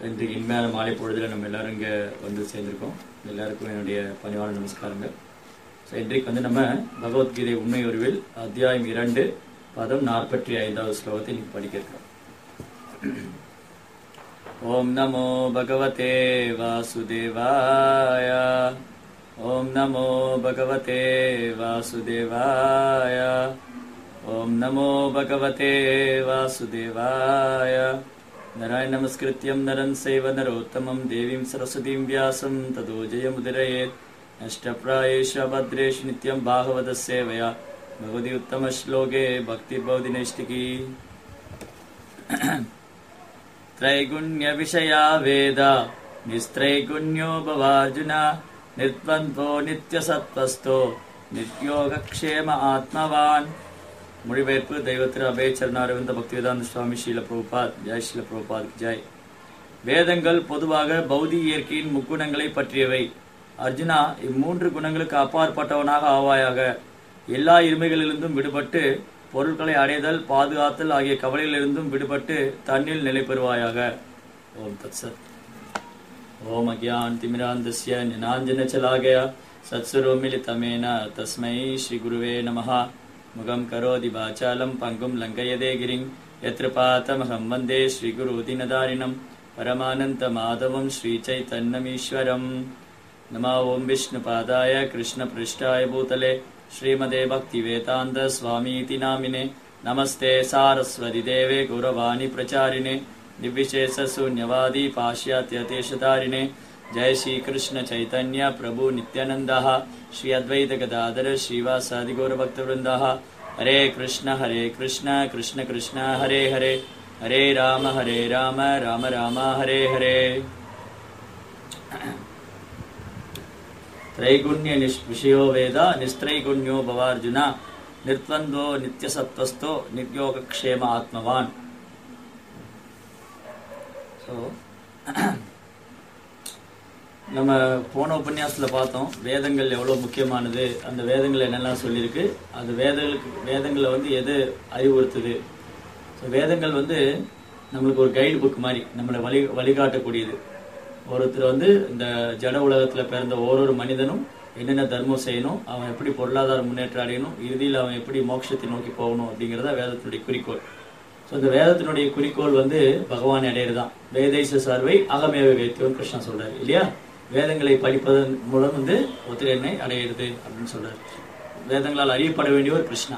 இன்றைக்கு இனிமையான மாலை பொழுதுல நம்ம எல்லாரும் இங்கே வந்து சேர்ந்திருக்கோம் எல்லாருக்கும் என்னுடைய பணிவான நமஸ்காரங்கள் ஸோ இன்றைக்கு வந்து நம்ம பகவத்கீதை உண்மை உருவில் அத்தியாயம் இரண்டு பதம் நாற்பத்தி ஐந்தாவது ஸ்லோகத்தை இன்னைக்கு படிக்க இருக்கிறோம் ஓம் நமோ பகவதே வாசுதேவாய ஓம் நமோ பகவதே வாசுதேவாய ஓம் நமோ பகவதே வாசுதேவாய नराय नमस्कृत्यं नरं सैव नरोत्तमं देवीं सरस्वतीं व्यासं ततो जयमुदिरयेत् नष्टप्रायेष भद्रेषु नित्यं भागवतः सेवया भगवति उत्तमश्लोके भक्तिभवति नैष्टिकी त्रैगुण्यविषया वेद निस्त्रैगुण्यो भवार्जुन निर्द्वन्द्वो नित्यसत्त्वस्तो நித்யோகக்ஷேம ஆத்மவான் மொழிபெயர்ப்பு தெய்வ திரு அபய சரணாரவிந்த பக்திவேதாந்த சுவாமி ஸ்ரீல பிரபுபாத் ஜெய் ஸ்ரீல பிரபுபாத் ஜெய் வேதங்கள் பொதுவாக பௌதிக இயற்கையின் முக்குணங்களை பற்றியவை அர்ஜுனா இம்மூன்று குணங்களுக்கு அப்பாற்பட்டவனாக ஆவாயாக எல்லா இருமைகளிலிருந்தும் விடுபட்டு பொருட்களை அடைதல் பாதுகாத்தல் ஆகிய கவலைகளிலிருந்தும் விடுபட்டு தன்னில் நிலை பெறுவாயாக ஓம் தத் சத் ओम अज्ञान तिमिरांधस्य ज्ञानांजनचलागया सत्सुरो मिलितमेन तस्मै श्रीगुरुवे नमः मुखं करोति वाचालं पङ्गुं लङ्घयदे गिरिं यत्र पातमहं वन्दे श्रीगुरुदिनदारिणं परमानन्तमाधवं श्रीचैतन्यमीश्वरम् नमः ॐ विष्णुपादाय कृष्णपृष्ठाय भूतले श्रीमदे भक्तिवेदान्तस्वामीति नामिने नमस्ते सारस्वतिदेवे गौरवाणि प्रचारिणे निर्विशेषशून्यवादी पाश्चात्यदेशधारिणे जय श्री कृष्ण चैतन्य प्रभु नित्यानन्दः श्री अद्वैत गदाधर श्रीवासादि गौरभक्तवृन्दः हरे कृष्ण हरे कृष्ण कृष्ण कृष्ण हरे हरे हरे राम हरे राम राम राम हरे हरे त्रैगुण्य निष्- विषयो वेद निस्त्रैगुण्यो भवार्जुन निर्द्वन्द्वो नित्यसत्त्वस्थो निर्योगक्षेम आत्मवान् ஸோ நம்ம போன உபன்யாசத்தில் பார்த்தோம் வேதங்கள் எவ்வளோ முக்கியமானது அந்த வேதங்கள் என்னெல்லாம் சொல்லியிருக்கு அது வேதங்களுக்கு வேதங்களை வந்து எது அறிவுறுத்துது ஸோ வேதங்கள் வந்து நம்மளுக்கு ஒரு கைடு புக் மாதிரி நம்மளை வழி வழிகாட்டக்கூடியது ஒருத்தர் வந்து இந்த ஜட உலகத்தில் பிறந்த ஓரொரு மனிதனும் என்னென்ன தர்மம் செய்யணும் அவன் எப்படி பொருளாதார முன்னேற்றம் அடையணும் இறுதியில் அவன் எப்படி மோட்சத்தை நோக்கி போகணும் அப்படிங்கிறத வேதத்தினுடைய குறிக்கோள் ஸோ இந்த வேதத்தினுடைய குறிக்கோள் வந்து பகவான் அடையிறது தான் வேதைச சர்வை அகமேவ வேத்தியம் கிருஷ்ணா சொல்றாரு இல்லையா வேதங்களை படிப்பதன் மூலம் வந்து ஒத்திர எண்ணெய் அடையிறது அப்படின்னு சொல்றாரு வேதங்களால் அறியப்பட வேண்டியவர் கிருஷ்ணா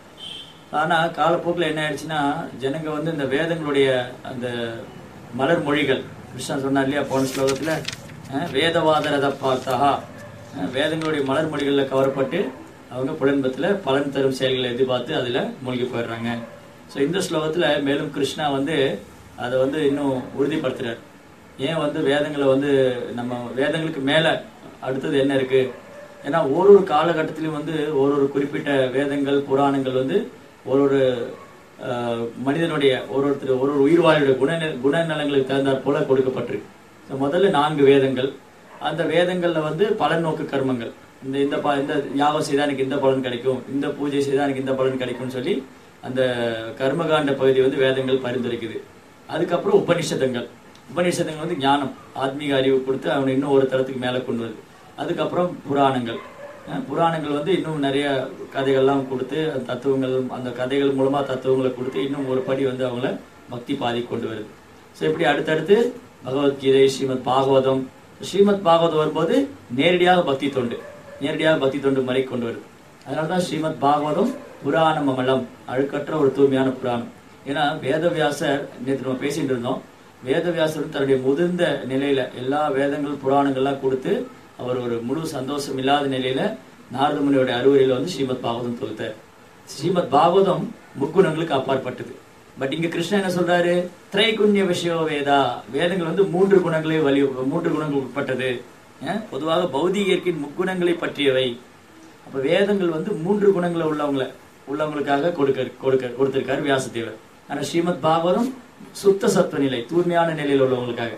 ஆனா காலப்போக்கில் என்ன ஆயிடுச்சுன்னா ஜனங்க வந்து இந்த வேதங்களுடைய அந்த மலர் மொழிகள் கிருஷ்ணா சொன்னார் இல்லையா போன ஸ்லோகத்துல அஹ், வேதவாதரத பார்த்தா அஹ், வேதங்களுடைய மலர் மொழிகளில் கவரப்பட்டு அவங்க புலன்பத்துல பலன் தரும் செயல்களை எதிர்பார்த்து அதுல மூழ்கி போயிடுறாங்க ஸோ இந்த ஸ்லோகத்துல மேலும் கிருஷ்ணா வந்து அதை வந்து இன்னும் உறுதிப்படுத்துறார் ஏன் வந்து வேதங்களை வந்து நம்ம வேதங்களுக்கு மேல அடுத்தது என்ன இருக்கு ஏன்னா ஒரு ஒரு காலகட்டத்திலும் வந்து ஒரு ஒரு குறிப்பிட்ட வேதங்கள் புராணங்கள் வந்து ஒரு ஒரு ஆஹ், மனிதனுடைய ஒரு ஒருத்தர் ஒரு ஒரு உயிர்வாழியுடைய குண குணநலங்களுக்கு தகுந்தாற் போல கொடுக்கப்பட்டிருக்கு So, முதல்ல நான்கு வேதங்கள் அந்த வேதங்கள்ல வந்து பலநோக்கு கர்மங்கள் இந்த இந்த ப- இந்த யாகம் செய்தா எனக்கு இந்த பலன் கிடைக்கும் இந்த பூஜை செய்தா எனக்கு இந்த பலன் கிடைக்கும்னு சொல்லி அந்த கர்மகாண்ட பகுதி வந்து வேதங்கள் பரிந்துரைக்குது அதுக்கப்புறம் உபனிஷதங்கள் உபனிஷதங்கள் வந்து ஞானம் ஆத்மீக அறிவு கொடுத்து அவனை இன்னும் ஒரு தரத்துக்கு மேலே கொண்டு வருது அதுக்கப்புறம் புராணங்கள் அஹ் புராணங்கள் வந்து இன்னும் நிறைய கதைகள்லாம் கொடுத்து அந்த தத்துவங்கள் அந்த கதைகள் மூலமா தத்துவங்களை கொடுத்து இன்னும் ஒரு படி வந்து அவங்கள பக்தி பாதி கொண்டு வருது ஸோ இப்படி அடுத்தடுத்து பகவத்கீதை ஸ்ரீமத் பாகவதம் ஸ்ரீமத் பாகவதம் வரும்போது நேரடியாக பக்தி தொண்டு நேரடியாக பக்தி தொண்டு முறை கொண்டு வருது அதனாலதான் ஸ்ரீமத் பாகவதம் புராணம் அமலம் அழுக்கற்ற ஒரு தூய்மையான புராணம் ஏன்னா வேதவியாசர் நேற்று நம்ம பேசிட்டு இருந்தோம் வேதவியாசர் வந்து தன்னுடைய முதிர்ந்த நிலையில எல்லா வேதங்கள் புராணங்கள்லாம் கொடுத்து அவர் ஒரு முழு சந்தோஷம் இல்லாத நிலையில நாரத முனியோட அறிவுரையில வந்து ஸ்ரீமத் பாகவதம் தொகுத்தார் ஸ்ரீமத் பாகவதம் முக்குணங்களுக்கு அப்பாற்பட்டது பட் இங்க கிருஷ்ணன் என்ன சொல்றாரு திரைகுண்ய விஷயோ வேதா வேதங்கள் வந்து மூன்று குணங்களை வலி மூன்று குணங்கள் உட்பட்டது ஏன்? பொதுவாக பௌதிக இயற்கையின் முக்குணங்களை பற்றியவை அப்ப வேதங்கள் வந்து மூன்று குணங்களை உள்ளவங்கள உள்ளவங்களுக்காக கொடுக்க கொடுக்க கொடுத்திருக்காரு வியாசதேவர் ஆனா ஸ்ரீமத் பாகவதம் சுத்த சத்துவ நிலை தூய்மையான நிலையில் உள்ளவங்களுக்காக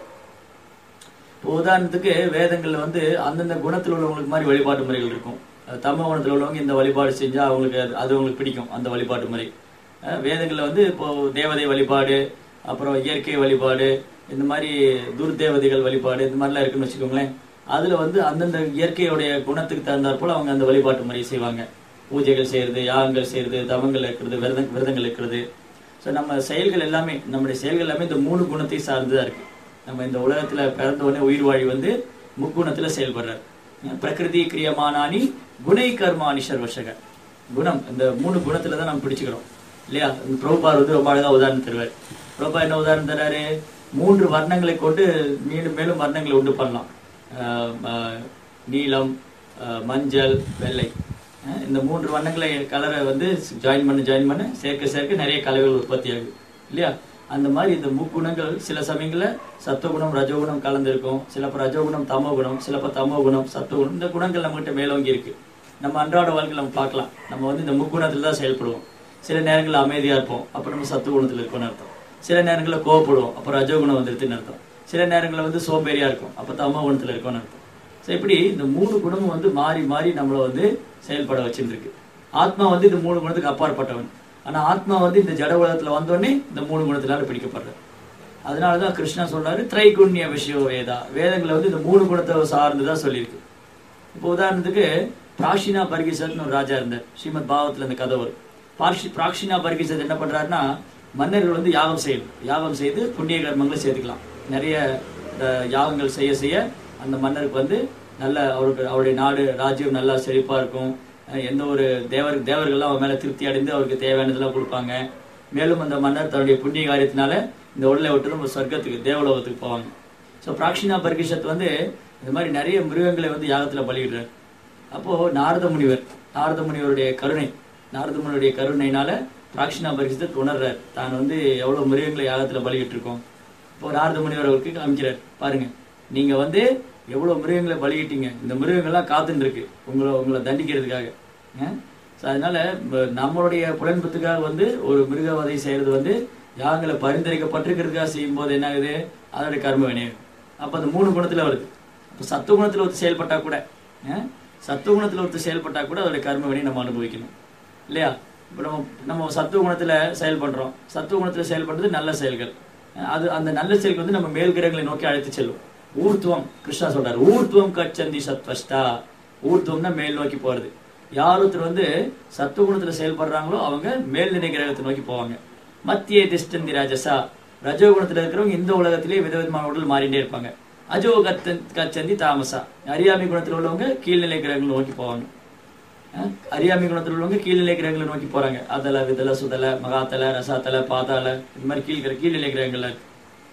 இப்போ உதாரணத்துக்கு வேதங்கள்ல வந்து அந்தந்த குணத்தில் உள்ளவங்களுக்கு மாதிரி வழிபாட்டு முறைகள் இருக்கும் அது தம குணத்தில் உள்ளவங்க இந்த வழிபாடு செஞ்சா அவங்களுக்கு அது- அது அவங்களுக்கு பிடிக்கும் அந்த வழிபாட்டு முறை அஹ் வேதங்கள்ல வந்து இப்போ தேவதை வழிபாடு அப்புறம் இயற்கை வழிபாடு இந்த மாதிரி துர்தேவதைகள் வழிபாடு இந்த மாதிரிலாம் இருக்குன்னு வச்சுக்கோங்களேன் அதுல வந்து அந்தந்த இயற்கையுடைய குணத்துக்கு தகுந்தாற் போல அவங்க அந்த வழிபாட்டு முறையை செய்வாங்க பூஜைகள் செய்யறது யாகங்கள் செய்யறது தவங்கள் இருக்கிறது விரத விரதங்கள் இருக்கிறது ஸோ நம்ம செயல்கள் எல்லாமே நம்முடைய செயல்கள் எல்லாமே இந்த மூணு குணத்தை சார்ந்துதான் இருக்கு நம்ம இந்த உலகத்துல பிறந்த உடனே உயிர் வாழி வந்து முக்குணத்துல செயல்படுறார் பிரகிருதி கிரியமானானி குணை கர்மானி சர்வசக குணம் இந்த மூணு குணத்துல தான் நம்ம பிடிச்சுக்கிறோம் இல்லையா இந்த பிரபுபார் வந்து ரொம்ப அழகா உதாரணம் தருவார் பிரபா என்ன உதாரணம் தர்றாரு மூன்று வர்ணங்களை கொண்டு மீண்டும் மேலும் வர்ணங்களை உண்டு பண்ணலாம் ஆஹ் ஆஹ் நீலம் ஆஹ் மஞ்சள் வெள்ளை ஆஹ் இந்த மூன்று வண்ணங்களை கலரை வந்து ஜாயின் பண்ண ஜாயின் பண்ண சேர்க்க சேர்க்க நிறைய கலவைகள் உற்பத்தி ஆகுது இல்லையா அந்த மாதிரி இந்த முக்குணங்கள் சில சமயங்கள்ல சத்துவகுணம் ரஜோகுணம் கலந்திருக்கும் சிலப்ப ரஜோகுணம் தமோகுணம் சிலப்ப தமோகுணம் சத்துவகுணம் இந்த குணங்கள் நம்மகிட்ட மேலோங்கி இருக்கு நம்ம அன்றாட வாழ்க்கையில் நம்ம பார்க்கலாம் நம்ம வந்து இந்த முக்குணத்துல தான் செயல்படுவோம் சில நேரங்களில் அமைதியா இருப்போம் அப்ப நம்ம சத்துவகுணத்துல இருக்கோம்னு அர்த்தம் சில நேரங்களில் கோவப்படுவோம் அப்ப ரஜோகுணம் வந்துருதுன்னு அர்த்தம் சில நேரங்களில் வந்து சோம்பேறியா இருக்கும் அப்ப தமோ குணத்துல இருக்கோம்னு அர்த்தம் ஸோ இப்படி இந்த மூணு குணமும் வந்து மாறி மாறி நம்மளை வந்து செயல்பட வச்சிருக்கு ஆத்மா வந்து இந்த மூணு குணத்துக்கு அப்பாற்பட்டவன் ஆனா ஆத்மா வந்து இந்த ஜட உலகத்துல வந்தோடனே இந்த மூணு குணத்தினால பிடிக்கப்படுறார் அதனாலதான் கிருஷ்ணா சொல்றாரு திரைகுண்ய விஷயோ வேதா வேதங்களை வந்து இந்த மூணு குணத்தை சார்ந்துதான் சொல்லியிருக்கு இப்போ உதாரணத்துக்கு பிராஷினா பர்கிசத்னு ஒரு ராஜா இருந்தார் ஸ்ரீமத் பாவத்துல இந்த கதை வரும் பார்ஷி பிராக்ஷினா பர்கிசத் என்ன பண்றாருன்னா மன்னர்கள் வந்து யாகம் செய்யணும் யாகம் செய்து புண்ணிய கர்மங்களை சேர்த்துக்கலாம் நிறைய அஹ், யாகங்கள் செய்ய செய்ய அந்த மன்னருக்கு வந்து நல்ல அவருக்கு அவருடைய நாடு ராஜ்யம் நல்லா செழிப்பா இருக்கும் அஹ், எந்த ஒரு தேவர் தேவர்கள்லாம் அவர் மேல திருப்தி அடைந்து அவருக்கு தேவையானதெல்லாம் கொடுப்பாங்க மேலும் அந்த மன்னர் தன்னுடைய புண்ணிய காரியத்தினால இந்த உடலை விட்டு நம்ம சொர்க்கத்துக்கு தேவலோகத்துக்கு போவாங்க ஸோ பிராக்ஷினா பர்கிஷத் வந்து இந்த மாதிரி நிறைய மிருகங்களை வந்து யாகத்துல பலியிடுறார் அப்போ நாரத முனிவர் நாரத முனிவருடைய கருணை நாரத முனிவருடைய கருணையினால பிராக்ஷினா பரிசுத்தை உணர்றார் தான் வந்து எவ்வளவு மிருகங்களை யாகத்துல பலியிட்டு இருக்கோம் இப்போ நாரத முனிவர் அவருக்கு காமிக்கிறார் பாருங்க நீங்க வந்து எவ்வளவு மிருகங்களை பலியிட்டீங்க இந்த மிருகங்கள்லாம் காத்துன்னு இருக்கு உங்களை உங்களை தண்டிக்கிறதுக்காக அஹ்? So, அதனால ம- நம்மளுடைய புலன்பத்துக்காக வந்து ஒரு மிருகவதை செய்யறது வந்து யாகங்களை பரிந்துரைக்கப்பட்டிருக்கிறதுக்காக செய்யும் போது என்ன ஆகுது அதோட கர்ம வினையம் அப்ப அந்த மூணு குணத்துல வருது அப்ப சத்துவ குணத்துல ஒருத்தர் செயல்பட்டா கூட அஹ், சத்துவ குணத்துல ஒருத்தர் செயல்பட்டா கூட அதோட கர்ம வினை நம்ம அனுபவிக்கணும் இல்லையா இப்ப நம்ம நம்ம சத்துவ குணத்துல செயல்படுறோம் சத்துவ குணத்துல செயல்படுறது நல்ல செயல்கள் அஹ், அது அந்த நல்ல செயல்கள் வந்து நம்ம மேல் கிரகங்களை நோக்கி அழைத்து செல்லும் ஊர்த்துவம் கிருஷ்ணா சொல்றாரு ஊர்த்துவம் கச்சந்தி சத்வஷ்டா ஊர்த்துவம்னா மேல் நோக்கி போறது யார் ஒருத்தர் வந்து சத்துவ குணத்துல செயல்படுறாங்களோ அவங்க மேல்நிலை கிரகத்தை நோக்கி போவாங்க மத்திய திஷ்டந்தி ராஜசா ரஜோகுணத்துல இருக்கிறவங்க இந்த உலகத்திலேயே விதவிதமான உடல் மாறிட்டே இருப்பாங்க அஜோ கத்தன் கச்சந்தி தாமசா அறியாமை குணத்துல உள்ளவங்க கீழ்நிலை கிரகங்களை நோக்கி போவாங்க அஹ் அறியாமை குணத்தில் உள்ளவங்க கீழ்நிலை கிரகங்களை நோக்கி போறாங்க அதல விதல சுதல மகாத்தல ரசாத்தல பாதாள இந்த மாதிரி கீழ் கீழ்நிலை கிரகங்கள்ல இருக்கு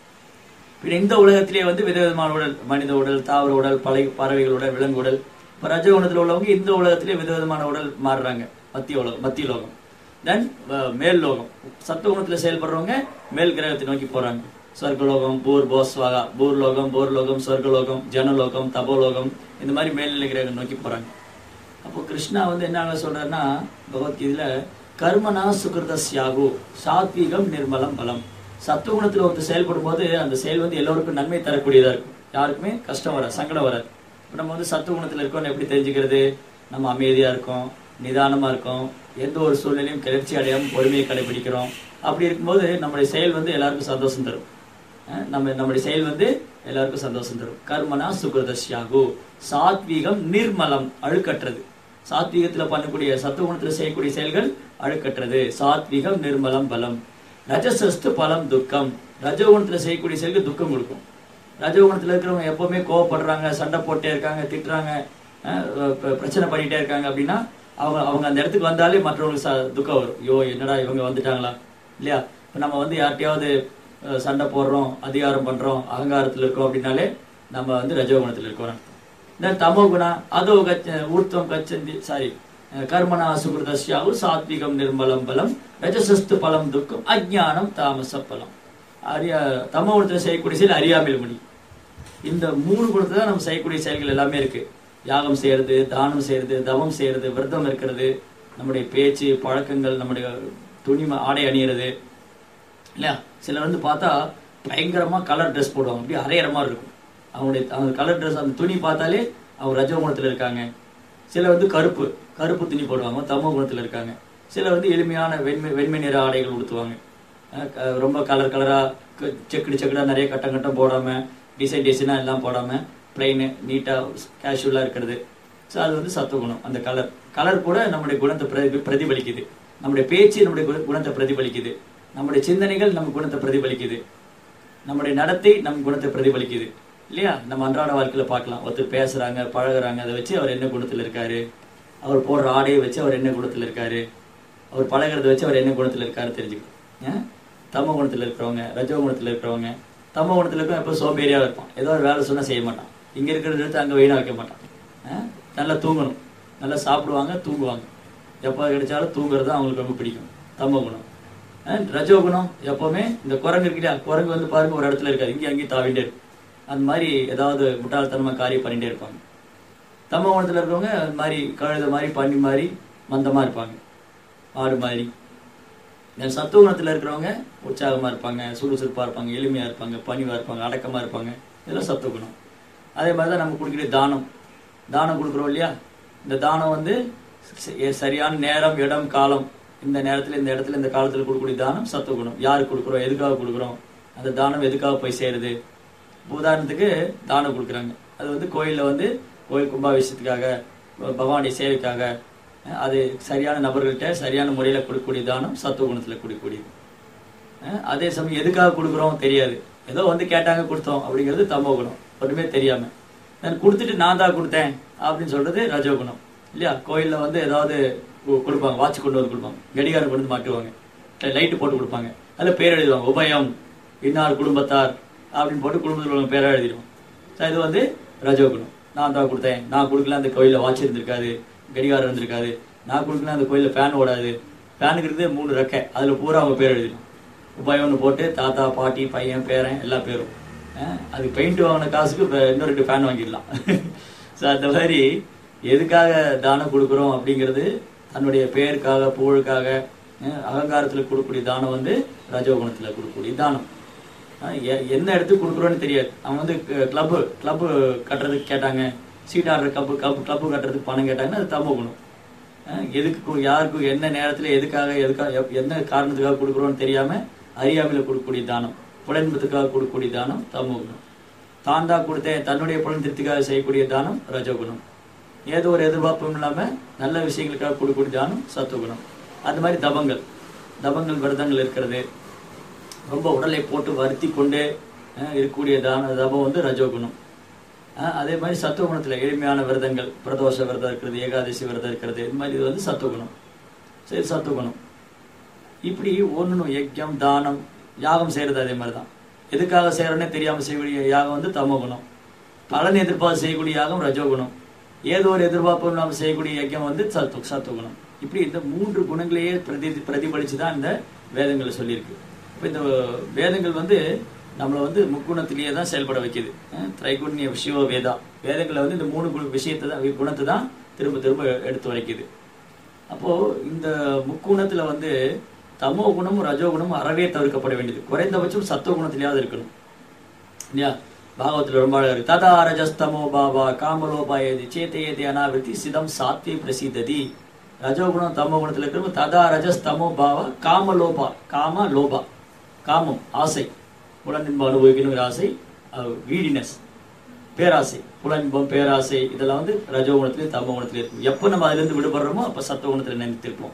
பின்ன இந்த உலகத்திலேயே வந்து விதவிதமான உடல் மனித உடல் தாவர உடல் பலை பறவைகள் உடல் விலங்கு உடல் இப்ப ரஜகுணத்துல உள்ளவங்க இந்த உலகத்திலே விதவிதமான உடல் மாறுறாங்க மத்திய உலகம் மத்திய லோகம் தென் மேல் லோகம் சத்துவகுணத்துல செயல்படுறவங்க மேல் கிரகத்தை நோக்கி போறாங்க சொர்க்கலோகம் பூர் போஸ்வாகா பூர் லோகம் போர் லோகம் சொர்க்கலோகம் ஜனலோகம் தபோலோகம் இந்த மாதிரி மேல்நிலை கிரகம் நோக்கி போறாங்க அப்போ கிருஷ்ணா வந்து என்ன சொல்றாருன்னா பகவத்கீதையில கர்மனா சுகிருதஸ்யாகு சாத்வீகம் நிர்மலம் பலம் சத்துவகுணத்துல ஒருத்தர் செயல்படும் போது அந்த செயல் வந்து எல்லோருக்கும் நன்மை தரக்கூடியதா இருக்கும் யாருக்குமே கஷ்டம் வராது சங்கடம் வராது இப்ப நம்ம வந்து சத்துவகுணத்துல இருக்கோம்னு எப்படி தெரிஞ்சுக்கிறது நம்ம அமைதியா இருக்கோம் நிதானமா இருக்கோம் எந்த ஒரு சூழ்நிலையும் கிளர்ச்சி அடையாம பொறுமையை கடைபிடிக்கிறோம் அப்படி இருக்கும்போது நம்முடைய செயல் வந்து எல்லாருக்கும் சந்தோஷம் தரும் அஹ் நம்ம நம்முடைய செயல் வந்து எல்லாருக்கும் சந்தோஷம் தரும் கர்மனா சுகிருதஸ்யாகு சாத்வீகம் நிர்மலம் அழுக்கற்றது சாத்வீகத்துல பண்ணக்கூடிய சத்துவகுணத்துல செய்யக்கூடிய செயல்கள் அழுக்கற்றது சாத்வீகம் நிர்மலம் பலம் ரஜசஸ்து பலம் துக்கம் ரஜகுணத்துல செய்யக்கூடிய செயல்கள் துக்கம் கொடுக்கும் ரஜகுணத்துல இருக்கிறவங்க எப்பவுமே கோவப்படுறாங்க சண்டை போட்டே இருக்காங்க திட்டுறாங்க அஹ் ப- பிரச்சனை பண்ணிட்டே இருக்காங்க அப்படின்னா அவங்க அவங்க அந்த இடத்துக்கு வந்தாலே மற்றவங்களுக்கு ச- துக்கம் வரும் ஐயோ என்னடா இவங்க வந்துட்டாங்களா இல்லையா இப்ப நம்ம வந்து யார்கிட்டயாவது அஹ், சண்டை போடுறோம் அதிகாரம் பண்றோம் அகங்காரத்துல இருக்கோம் அப்படின்னாலே நம்ம வந்து ரஜோகுணத்துல இருக்கோம் தென் தமோ குணா அதோ கச்ச ஊர்த்தம் கச்சந்தி சாரி கர்மணா சுகிருதஸ்யாவு சாத்விகம் நிர்மலம் பலம் ரஜசஸ்து பலம் துக்கம் அஜ்ஞானம் தாமச பலம் அரிய தமோ குணத்துல செய்யக்கூடிய செயல் அறியாமல் மணி இந்த மூணு குணத்துல தான் நம்ம செய்யக்கூடிய செயல்கள் எல்லாமே இருக்கு யாகம் செய்யறது தானம் செய்யறது தவம் செய்யறது விரதம் இருக்கிறது நம்முடைய பேச்சு பழக்கங்கள் நம்முடைய துணி ஆடை அணியிறது இல்லையா சிலர் வந்து பார்த்தா பயங்கரமா கலர் ட்ரெஸ் போடுவாங்க அப்படியே அரையற மாதிரி இருக்கும் அவங்களுடைய அவங்க கலர் ட்ரெஸ் அந்த துணி பார்த்தாலே அவங்க ரஜோ குணத்துல இருக்காங்க சிலர் வந்து கருப்பு கருப்பு துணி போடுவாங்க தமோ குணத்துல இருக்காங்க சிலர் வந்து எளிமையான வெண்மை வெண்மை நிற ஆடைகள் உடுத்துவாங்க அஹ் க- ரொம்ப கலர் கலரா க- செக்குடு செக்குடா நிறைய கட்டம் கட்டம் போடாம டிசைன் டிசைனா எல்லாம் போடாம பிளைனு நீட்டா கேஷுவலா இருக்கிறது ஸோ அது வந்து சத்துவகுணம் அந்த கலர் கலர் கூட நம்முடைய குணத்தை பிரதி பிரதிபலிக்குது நம்முடைய பேச்சு நம்முடைய குண- குணத்தை பிரதிபலிக்குது நம்முடைய சிந்தனைகள் நம்ம குணத்தை பிரதிபலிக்குது நம்முடைய நடத்தை நம் குணத்தை பிரதிபலிக்குது இல்லையா நம்ம அன்றாட வாழ்க்கையில பார்க்கலாம் ஒருத்தர் பேசுறாங்க பழகுறாங்க அதை வச்சு அவர் என்ன குணத்துல இருக்காரு அவர் போடுற ஆடையை வச்சு அவர் என்ன குணத்துல இருக்காரு அவர் பழகுறத வச்சு அவர் என்ன குணத்துல இருக்காரு தெரிஞ்சுக்கணும் ஏன்? தமோ குணத்துல இருக்கிறவங்க ரஜோ குணத்துல இருக்கிறவங்க தமோ குணத்துல இருக்க எப்போ சோம்பேறியா இருப்பான் ஏதோ ஒரு வேலை சொன்னா செய்ய மாட்டான் இங்க இருக்கிறத எடுத்து அங்க வீணா வைக்க மாட்டான் ஆ? நல்லா தூங்கணும் நல்லா சாப்பிடுவாங்க தூங்குவாங்க எப்போ கிடைச்சாலும் தூங்குறது தான் அவங்களுக்கு ரொம்ப பிடிக்கும் தமோ குணம் ஆ, ரஜோ குணம் எப்பவுமே இந்த குரங்கு இருக்கிட்டா குரங்கு வந்து பாருங்க ஒரு இடத்துல இருக்காது இங்கே அங்கேயும் தாவிட்டே இருக்கும் அந்த மாதிரி ஏதாவது முட்டாள்தனமா காரியம் பண்ணிட்டே இருப்பாங்க தமோ குணத்துல இருக்கவங்க அந்த மாதிரி கழுத மாதிரி பண்ணி மாதிரி மந்தமா இருப்பாங்க ஆடு மாதிரி இந்த சத்துவ குணத்துல இருக்கிறவங்க உற்சாகமா இருப்பாங்க சுறுசுறுப்பா இருப்பாங்க எளிமையா இருப்பாங்க பணிவா இருப்பாங்க அடக்கமா இருப்பாங்க இதெல்லாம் சத்துவ குணம் அதே மாதிரி தான் நம்ம கொடுக்குற தானம் தானம் கொடுக்குறோம் இல்லையா இந்த தானம் வந்து ச- சரியான நேரம் இடம் காலம் இந்த நேரத்துல இந்த இடத்துல இந்த காலத்துல கொடுக்கக்கூடிய தானம் சத்துவ குணம் யாருக்கு கொடுக்குறோம் எதுக்காக கொடுக்குறோம் அந்த தானம் எதுக்காக போய் சேருது உதாரணத்துக்கு தானம் கொடுக்குறாங்க அது வந்து கோயில்ல வந்து கோயில் கும்பாபிஷேகத்துக்காக பகவானுடைய சேவைக்காக அஹ், அது சரியான நபர்கள்ட்ட சரியான முறையில கொடுக்கக்கூடிய தானம் சத்துவ குணத்துல கொடுக்கக்கூடியது அஹ், அதே சமயம் எதுக்காக கொடுக்குறோம் தெரியாது ஏதோ வந்து கேட்டாங்க கொடுத்தோம் அப்படிங்கிறது தமோ குணம் ஒண்ணுமே தெரியாம நான் கொடுத்துட்டு நான் தான் கொடுத்தேன் அப்படின்னு சொல்றது ரஜோகுணம் இல்லையா கோயில்ல வந்து ஏதாவது கு- கொடுப்பாங்க வாட்ச் கொண்டு வந்து கொடுப்பாங்க கடிகாரம் கொண்டு வந்து மாட்டுவாங்க லைட்டு போட்டு கொடுப்பாங்க அதுல பேர் எழுதுவாங்க உபயம் இன்னார் குடும்பத்தார் அப்படின்னு போட்டு குடும்பத்தில் உள்ள பேரை எழுதிடுவோம் So, இது வந்து ரஜோகுணம் நான் தான் கொடுத்தேன் நான் கொடுக்கல அந்த கோயில்ல வாட்ச் இருந்திருக்காது கடிகாரம் இருந்திருக்காது நான் கொடுக்கல அந்த கோயில்ல ஃபேன் ஓடாது ஃபேனுக்கு இருக்குது மூணு ரெக்கை அதுல பூரா அவங்க பேர் எழுதிடும் உபயம்னு போட்டு தாத்தா பாட்டி பையன் பேரன் எல்லா பேரும் அஹ் அது பெயிண்ட் வாங்கின காசுக்கு இப்ப இன்னும் ரெண்டு ஃபேன் வாங்கிடலாம் ஸோ அந்த மாதிரி எதுக்காக தானம் கொடுக்குறோம் அப்படிங்கிறது தன்னுடைய பேருக்காக புகழுக்காக அஹ் அகங்காரத்துல கொடுக்கக்கூடிய தானம் வந்து ரஜோகுணத்துல கொடுக்கக்கூடிய தானம் அஹ் எ- என்ன இடத்துக்கு கொடுக்குறோன்னு தெரியாது அவன் வந்து கிளப்பு கிளப்பு கட்டுறதுக்கு கேட்டாங்க சீட் ஆடுற கப்பு கப்பு கிளப்பு கட்டுறதுக்கு பணம் கேட்டாங்கன்னா அது தமோ குணம் அஹ் எதுக்கு கு- யாருக்கு என்ன நேரத்துல எதுக்காக எதுக்காக எப்- என்ன காரணத்துக்காக கொடுக்குறோன்னு தெரியாம அறியாமையில கொடுக்கக்கூடிய தானம் புலன்பத்துக்காக கொடுக்கக்கூடிய தானம் தமோ குணம் தான் தான் கொடுத்தேன் தன்னுடைய புலன் திருப்திக்காக செய்யக்கூடிய தானம் ரஜோகுணம் ஏதோ ஒரு எதிர்பார்ப்பும் இல்லாம நல்ல விஷயங்களுக்காக கொடுக்கக்கூடிய தானம் சத்துவகுணம் அந்த மாதிரி தபங்கள் தபங்கள் விரதங்கள் இருக்கிறது ரொம்ப உடலை போட்டு வருத்தி கொண்டே அஹ், இருக்கக்கூடிய தான தபம் வந்து ரஜோகுணம் அஹ், அதே மாதிரி சத்துவகுணத்துல எளிமையான விரதங்கள் பிரதோஷ விரதம் இருக்கிறது ஏகாதசி விரதம் இருக்கிறது இது மாதிரி இது வந்து சத்துவகுணம் சரி சத்துவகுணம் இப்படி ஒண்ணும் யஜ்யம் தானம் யாகம் செய்யறது அதே மாதிரி தான் எதுக்காக செய்யறோன்னே தெரியாம செய்யக்கூடிய யாகம் வந்து தமோகுணம் பலன் எதிர்பார்த்து செய்யக்கூடிய யாகம் ரஜோகுணம் ஏதோ ஒரு எதிர்பார்ப்பு இல்லாம செய்யக்கூடிய யஜ்யம் வந்து சத்து சத்துவகுணம் இப்படி இந்த மூன்று குணங்களையே பிரதி பிரதிபலிச்சு தான் இந்த வேதங்களை சொல்லியிருக்கு இப்போ இந்த வேதங்கள் வந்து நம்மளை வந்து முக்குணத்திலேயே தான் செயல்பட வைக்குது அஹ் திரைகுண்ய சிவ வேதா வேதங்களை வந்து இந்த மூணு குண- விஷயத்தை தான் குணத்தை தான் திரும்ப திரும்ப எடுத்து வைக்குது அப்போ இந்த முக்குணத்துல வந்து தமோ குணமும் ரஜோ குணமும் அறவே தவிர்க்கப்பட வேண்டியது குறைந்தபட்சம் சத்துவ குணத்திலேயாவது இருக்கணும் இல்லையா பாகவத்துல ரொம்ப அழகா இருக்கு ததா ரஜஸ்தமோ பாபா காமலோபாயதி சேத்தையதி அனாவிருத்தி சிதம் சாத்வி பிரசித்ததி ரஜோகுணம் தமோ குணத்துல இருக்கிறவங்க ததா ரஜஸ்தமோ பாவா காமலோபா காம லோபா காமம் ஆசை புலனின்பம் அனுபவிக்கணுங்கிற ஆசை வீடினஸ் பேராசை புலன்பம் பேராசை இதெல்லாம் வந்து ரஜோகுணத்திலே தமோ குணத்திலே இருக்கும் எப்போ நம்ம அதுல இருந்து விடுபடுறோமோ அப்ப சத்துவ குணத்துல நினைத்திருப்போம்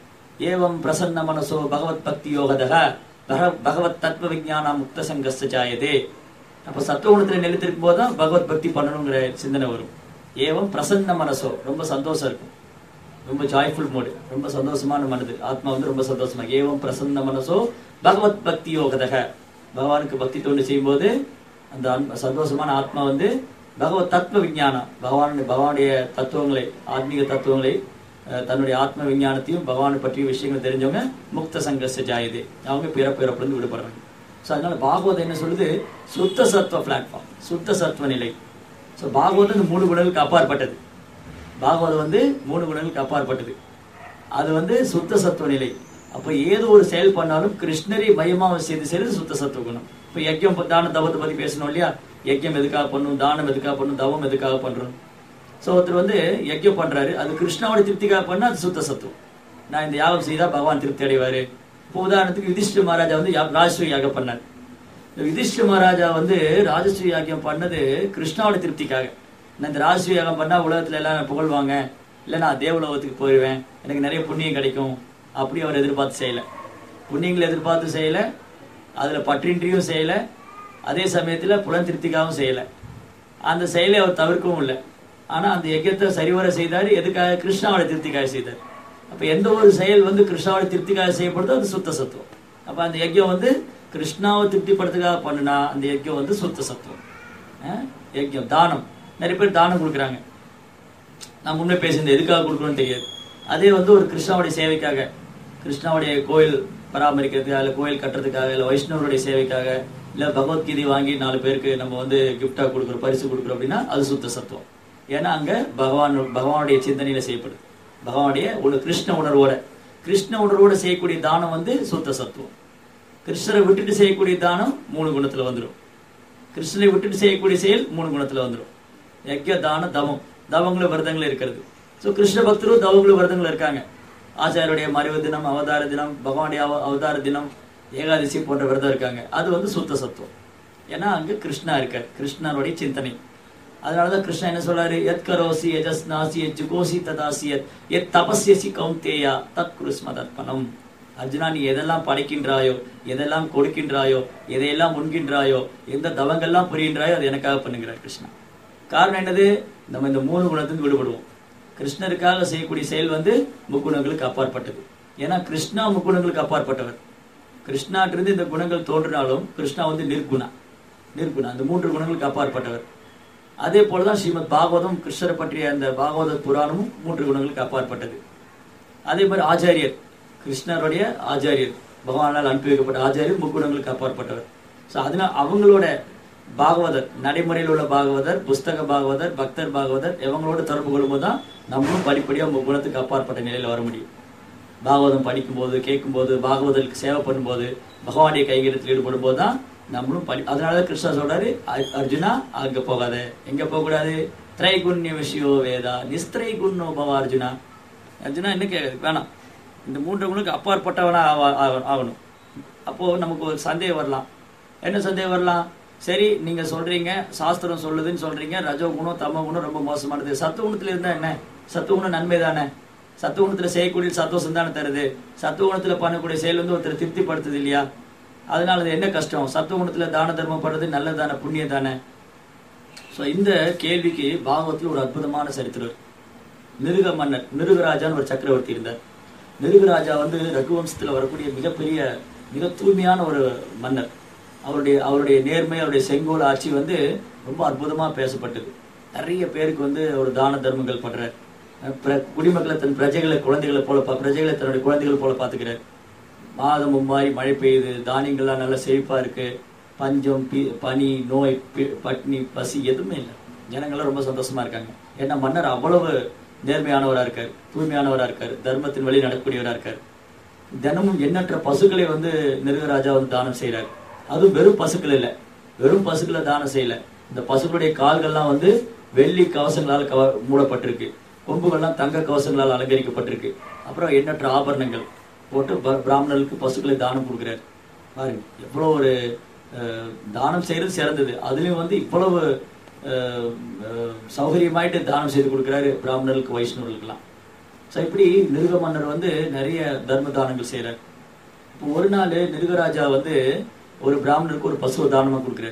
ஏவம் பிரசன்ன மனசோ பகவத் பக்தி யோகதக பக- பகவத் தத்துவ விஞ்ஞான முக்த சங்கஸ்த ஜாயதே அப்ப சத்துவகுணத்துல நிலைத்திருக்கும் போது தான் பகவத் பக்தி பண்ணணுங்கிற சிந்தனை வரும் ஏவம் பிரசன்ன மனசோ ரொம்ப சந்தோஷம் இருக்கும் ரொம்ப ஜாய்ஃபுல் மூடு ரொம்ப சந்தோஷமான மனது ஆத்மா வந்து ரொம்ப சந்தோஷமா ஏவம் பிரசன்ன மனசோ பகவத் பக்தி யோகதக பகவானுக்கு பக்தி தொண்டு செய்யும்போது அந்த அன்ப- சந்தோஷமான ஆத்மா வந்து பகவத் தத்துவ விஞ்ஞானம் பகவான் பகவானுடைய தத்துவங்களை ஆத்மீக தத்துவங்களை அஹ், தன்னுடைய ஆத்ம விஞ்ஞானத்தையும் பகவானை பற்றிய விஷயங்கள் தெரிஞ்சவங்க முக்த சங்கர்ஷ ஜாயதே அவங்க பிறப்பு இறப்புலேருந்து விடுபடுறாங்க ஸோ அதனால பாகவதம் என்ன சொல்லுது சுத்த சத்துவ பிளாட்ஃபார்ம் சுத்த சத்துவ நிலை ஸோ பாகவதம் இந்த மூணு குணங்களுக்கு அப்பாற்பட்டது பாகவதம் வந்து மூணு குணங்களுக்கு அப்பாற்பட்டது அது வந்து சுத்த சத்துவ நிலை அப்ப ஏதோ ஒரு செயல் பண்ணாலும் கிருஷ்ணரை மையமா செய்து செய்யறது சுத்த சத்துவ குணம் இப்ப யஜ்யம் ப- தான தவத்தை பத்தி பேசணும் இல்லையா யஜ்யம் எதுக்காக பண்ணும் தானம் எதுக்காக பண்ணும் தவம் எதுக்காக பண்றோம் சோ ஒருத்தர் வந்து யஜ்யம் பண்றாரு அது கிருஷ்ணாவோட திருப்திக்காக பண்ணா அது சுத்த சத்துவம் நான் இந்த யாகம் செய்தா பகவான் திருப்தி அடைவாரு இப்போ உதாரணத்துக்கு யுதிஷ்ட மகாராஜா வந்து யா- ராஜசூய யாகம் பண்ணார் இந்த யுதிஷ்ட மகாராஜா வந்து ராஜசூய யாகம் பண்ணது கிருஷ்ணாவோட திருப்திக்காக நான் இந்த ராஜசூய யாகம் பண்ணா உலகத்துல எல்லாம் புகழ்வாங்க இல்ல நான் தேவலோகத்துக்கு போயிடுவேன் எனக்கு நிறைய புண்ணியம் கிடைக்கும் அப்படி அவர் எதிர்பார்த்து செய்யல புண்ணியங்களை எதிர்பார்த்து செய்யல அதுல பற்றின்றியும் செய்யல அதே சமயத்துல புலன் திருப்திக்காகவும் செய்யல அந்த செயலை அவர் தவிர்க்கவும் இல்லை ஆனா அந்த யஜ்யத்தை சரிவர செய்தாரு எதுக்காக கிருஷ்ணாவோட திருப்திக்காக செய்தார் அப்ப எந்த ஒரு செயல் வந்து கிருஷ்ணாவோட திருப்திக்காக செய்யப்படுதோ அது சுத்த சத்துவம் அப்ப அந்த யஜ்யம் வந்து கிருஷ்ணாவை திருப்திப்படுத்துக்காக பண்ணுனா அந்த யஜ்யம் வந்து சுத்த சத்துவம் அஹ் யஜ்யம் தானம் நிறைய பேர் தானம் கொடுக்குறாங்க நான் முன்னே பேசியிருந்தேன் எதுக்காக கொடுக்கணும்னு தெரியாது அதே வந்து ஒரு கிருஷ்ணாவுடைய சேவைக்காக கிருஷ்ணாவுடைய கோயில் பராமரிக்கிறதுக்காக இல்லை கோயில் கட்டுறதுக்காக இல்லை வைஷ்ணவருடைய சேவைக்காக இல்லை பகவத்கீதை வாங்கி நாலு பேருக்கு நம்ம வந்து கிஃப்டா கொடுக்குறோம் பரிசு கொடுக்குறோம் அப்படின்னா அது சுத்த சத்துவம் ஏன்னா அங்க பகவான் பகவானுடைய சிந்தனையில செய்யப்படுது பகவானுடைய ஒரு கிருஷ்ண உணர்வோட கிருஷ்ண உணர்வோட செய்யக்கூடிய தானம் வந்து சுத்த சத்துவம் கிருஷ்ணரை விட்டுட்டு செய்யக்கூடிய தானம் மூணு குணத்துல வந்துடும் கிருஷ்ணனை விட்டுட்டு செய்யக்கூடிய செயல் மூணு குணத்துல வந்துடும் யஜ்ய தான தவம் தவங்களும் விரதங்களும் இருக்கிறது ஸோ கிருஷ்ண பக்தரும் தவங்களும் விரதங்களும் இருக்காங்க ஆச்சாரியுடைய மறைவு தினம் அவதார தினம் பகவானுடைய அவ- அவதார தினம் ஏகாதசி போன்ற விரதம் இருக்காங்க அது வந்து சுத்த சத்துவம் ஏன்னா அங்க கிருஷ்ணா இருக்கார் கிருஷ்ணனுடைய சிந்தனை அதனாலதான் கிருஷ்ணா என்ன சொல்றாரு எத் கரோசி எஜஸ் நாசி எத் ஜுகோசி ததாசி எத் எத் தபஸ்யசி கௌந்தேயா தத் குருஸ்மதர்ப்பணம் அர்ஜுனா நீ எதெல்லாம் படைக்கின்றாயோ எதெல்லாம் கொடுக்கின்றாயோ எதையெல்லாம் உண்கின்றாயோ எந்த தவங்கள்லாம் புரிகின்றாயோ அது எனக்காக பண்ணுகிறார் கிருஷ்ணா காரணம் என்னது நம்ம இந்த மூணு குணத்துக்கு விடுபடுவோம் கிருஷ்ணருக்காக செய்யக்கூடிய செயல் வந்து முக்குணங்களுக்கு அப்பாற்பட்டது ஏன்னா கிருஷ்ணா முக்குணங்களுக்கு அப்பாற்பட்டவர் கிருஷ்ணாட்டிருந்து இந்த குணங்கள் தோன்றினாலும் கிருஷ்ணா வந்து நிர்குணா நிர்குணா அந்த மூன்று குணங்களுக்கு அப்பாற்பட்டவர் அதே போலதான் ஸ்ரீமத் பாகவதம் கிருஷ்ணரை பற்றிய அந்த பாகவத புராணமும் மூன்று குணங்களுக்கு அப்பாற்பட்டது அதே மாதிரி ஆச்சாரியர் கிருஷ்ணருடைய ஆச்சாரியர் பகவானால் அனுப்பி வைக்கப்பட்ட ஆச்சாரியர் முக்குணங்களுக்கு அப்பாற்பட்டவர் ஸோ அதனால் அவங்களோட பாகவதர் நடைமுறையில் உள்ள பாகவதர் புஸ்தக பாகவதர் பக்தர் பாகவதர் இவங்களோட தொடர்பு கொள்ளும்போது தான் நம்மளும் படிப்படியாக முக்குணத்துக்கு அப்பாற்பட்ட நிலையில் வர முடியும் பாகவதம் படிக்கும்போது கேட்கும்போது பாகவதற்கு சேவை பண்ணும்போது பகவானுடைய கைகரத்தில் ஈடுபடும் போது தான் நம்மளும் படி அதனால கிருஷ்ணா சொல்றாரு "அர்- அர்ஜுனா அங்க போகாத எங்க போக கூடாது திரைகுண்ய விஷயோ வேதா நிஸ்திரை குண்ணோ பவ அர்ஜுனா அர்ஜுனா என்ன கேட்குது வேணாம் இந்த மூன்று குணுக்கு அப்பாற்பட்டவனா ஆவா- ஆவ- ஆகணும் அப்போ நமக்கு ஒரு சந்தேகம் வரலாம் என்ன சந்தேகம் வரலாம் சரி நீங்க சொல்றீங்க சாஸ்திரம் சொல்லுதுன்னு சொல்றீங்க ரஜோகுணம் தமோ குணம் ரொம்ப மோசமானது சத்துவகுணத்துல இருந்தா என்ன சத்துவகுணம் நன்மை தானே சத்துவகுணத்துல செய்யக்கூடிய சத்துவம் தானே தருது சத்துவகுணத்துல பண்ணக்கூடிய செயல் வந்து ஒருத்தர் திருப்திப்படுத்துது இல்லையா அதனால அது என்ன கஷ்டம் சத்துவகுணத்துல தான தர்மம் பண்றது நல்லதானே புண்ணியம் தானே ஸோ இந்த கேள்விக்கு பாகவத்தில் ஒரு அற்புதமான சரித்திரம் இருக்கு. நிருக மன்னர் நிருகராஜான்னு ஒரு சக்கரவர்த்தி இருந்தார் நிருகராஜா வந்து ரகுவம்சத்துல வரக்கூடிய மிகப்பெரிய மிக தூய்மையான ஒரு மன்னர் அவருடைய அவருடைய நேர்மை அவருடைய செங்கோல் ஆட்சி வந்து ரொம்ப அற்புதமா பேசப்பட்டது நிறைய பேருக்கு வந்து அவர் தான தர்மங்கள் பண்றார் அஹ் பிர- குடிமக்களை தன் பிரஜைகளை குழந்தைகளை போல பா- பிரஜைகளை தன்னுடைய குழந்தைகள் போல பாத்துக்கிறார் மாதம் மும்மாரி மழை பெய்யுது தானியங்கள்லாம் நல்லா செழிப்பா இருக்கு பஞ்சம் பி- பனி நோய் பி- பட்னி பசி எதுவுமே இல்லை ஜனங்கள்லாம் ரொம்ப சந்தோஷமா இருக்காங்க ஏன்னா மன்னர் அவ்வளவு நேர்மையானவரா இருக்காரு தூய்மையானவரா இருக்காரு தர்மத்தின் வழி நடக்கக்கூடியவரா இருக்காரு தினமும் எண்ணற்ற பசுக்களை வந்து நிருகராஜா வந்து தானம் செய்றாரு அதுவும் வெறும் பசுக்கள் இல்ல வெறும் பசுக்களை தானம் செய்யல இந்த பசுக்களுடைய கால்கள்லாம் வந்து வெள்ளி கவசங்களால் கவ மூடப்பட்டிருக்கு கொம்புகள்லாம் தங்க கவசங்களால் அலங்கரிக்கப்பட்டிருக்கு அப்புறம் எண்ணற்ற ஆபரணங்கள் போட்டு ப- பிராமணர்களுக்கு பசுக்களை தானம் கொடுக்குறாரு பாருங்க எவ்வளவு ஒரு அஹ், தானம் செய்யறது சிறந்தது அதுலயும் வந்து இவ்வளவு அஹ், அஹ், சௌகரியமாயிட்டு தானம் செய்து கொடுக்குறாரு பிராமணர்களுக்கு வைஷ்ணவர்களுக்கெல்லாம் ஸோ இப்படி நிருக மன்னர் வந்து நிறைய தர்ம தானங்கள் செய்கிறார் இப்போ ஒரு நாள் நிருகராஜா வந்து ஒரு பிராமணருக்கு ஒரு பசுவை தானமாக கொடுக்குறாரு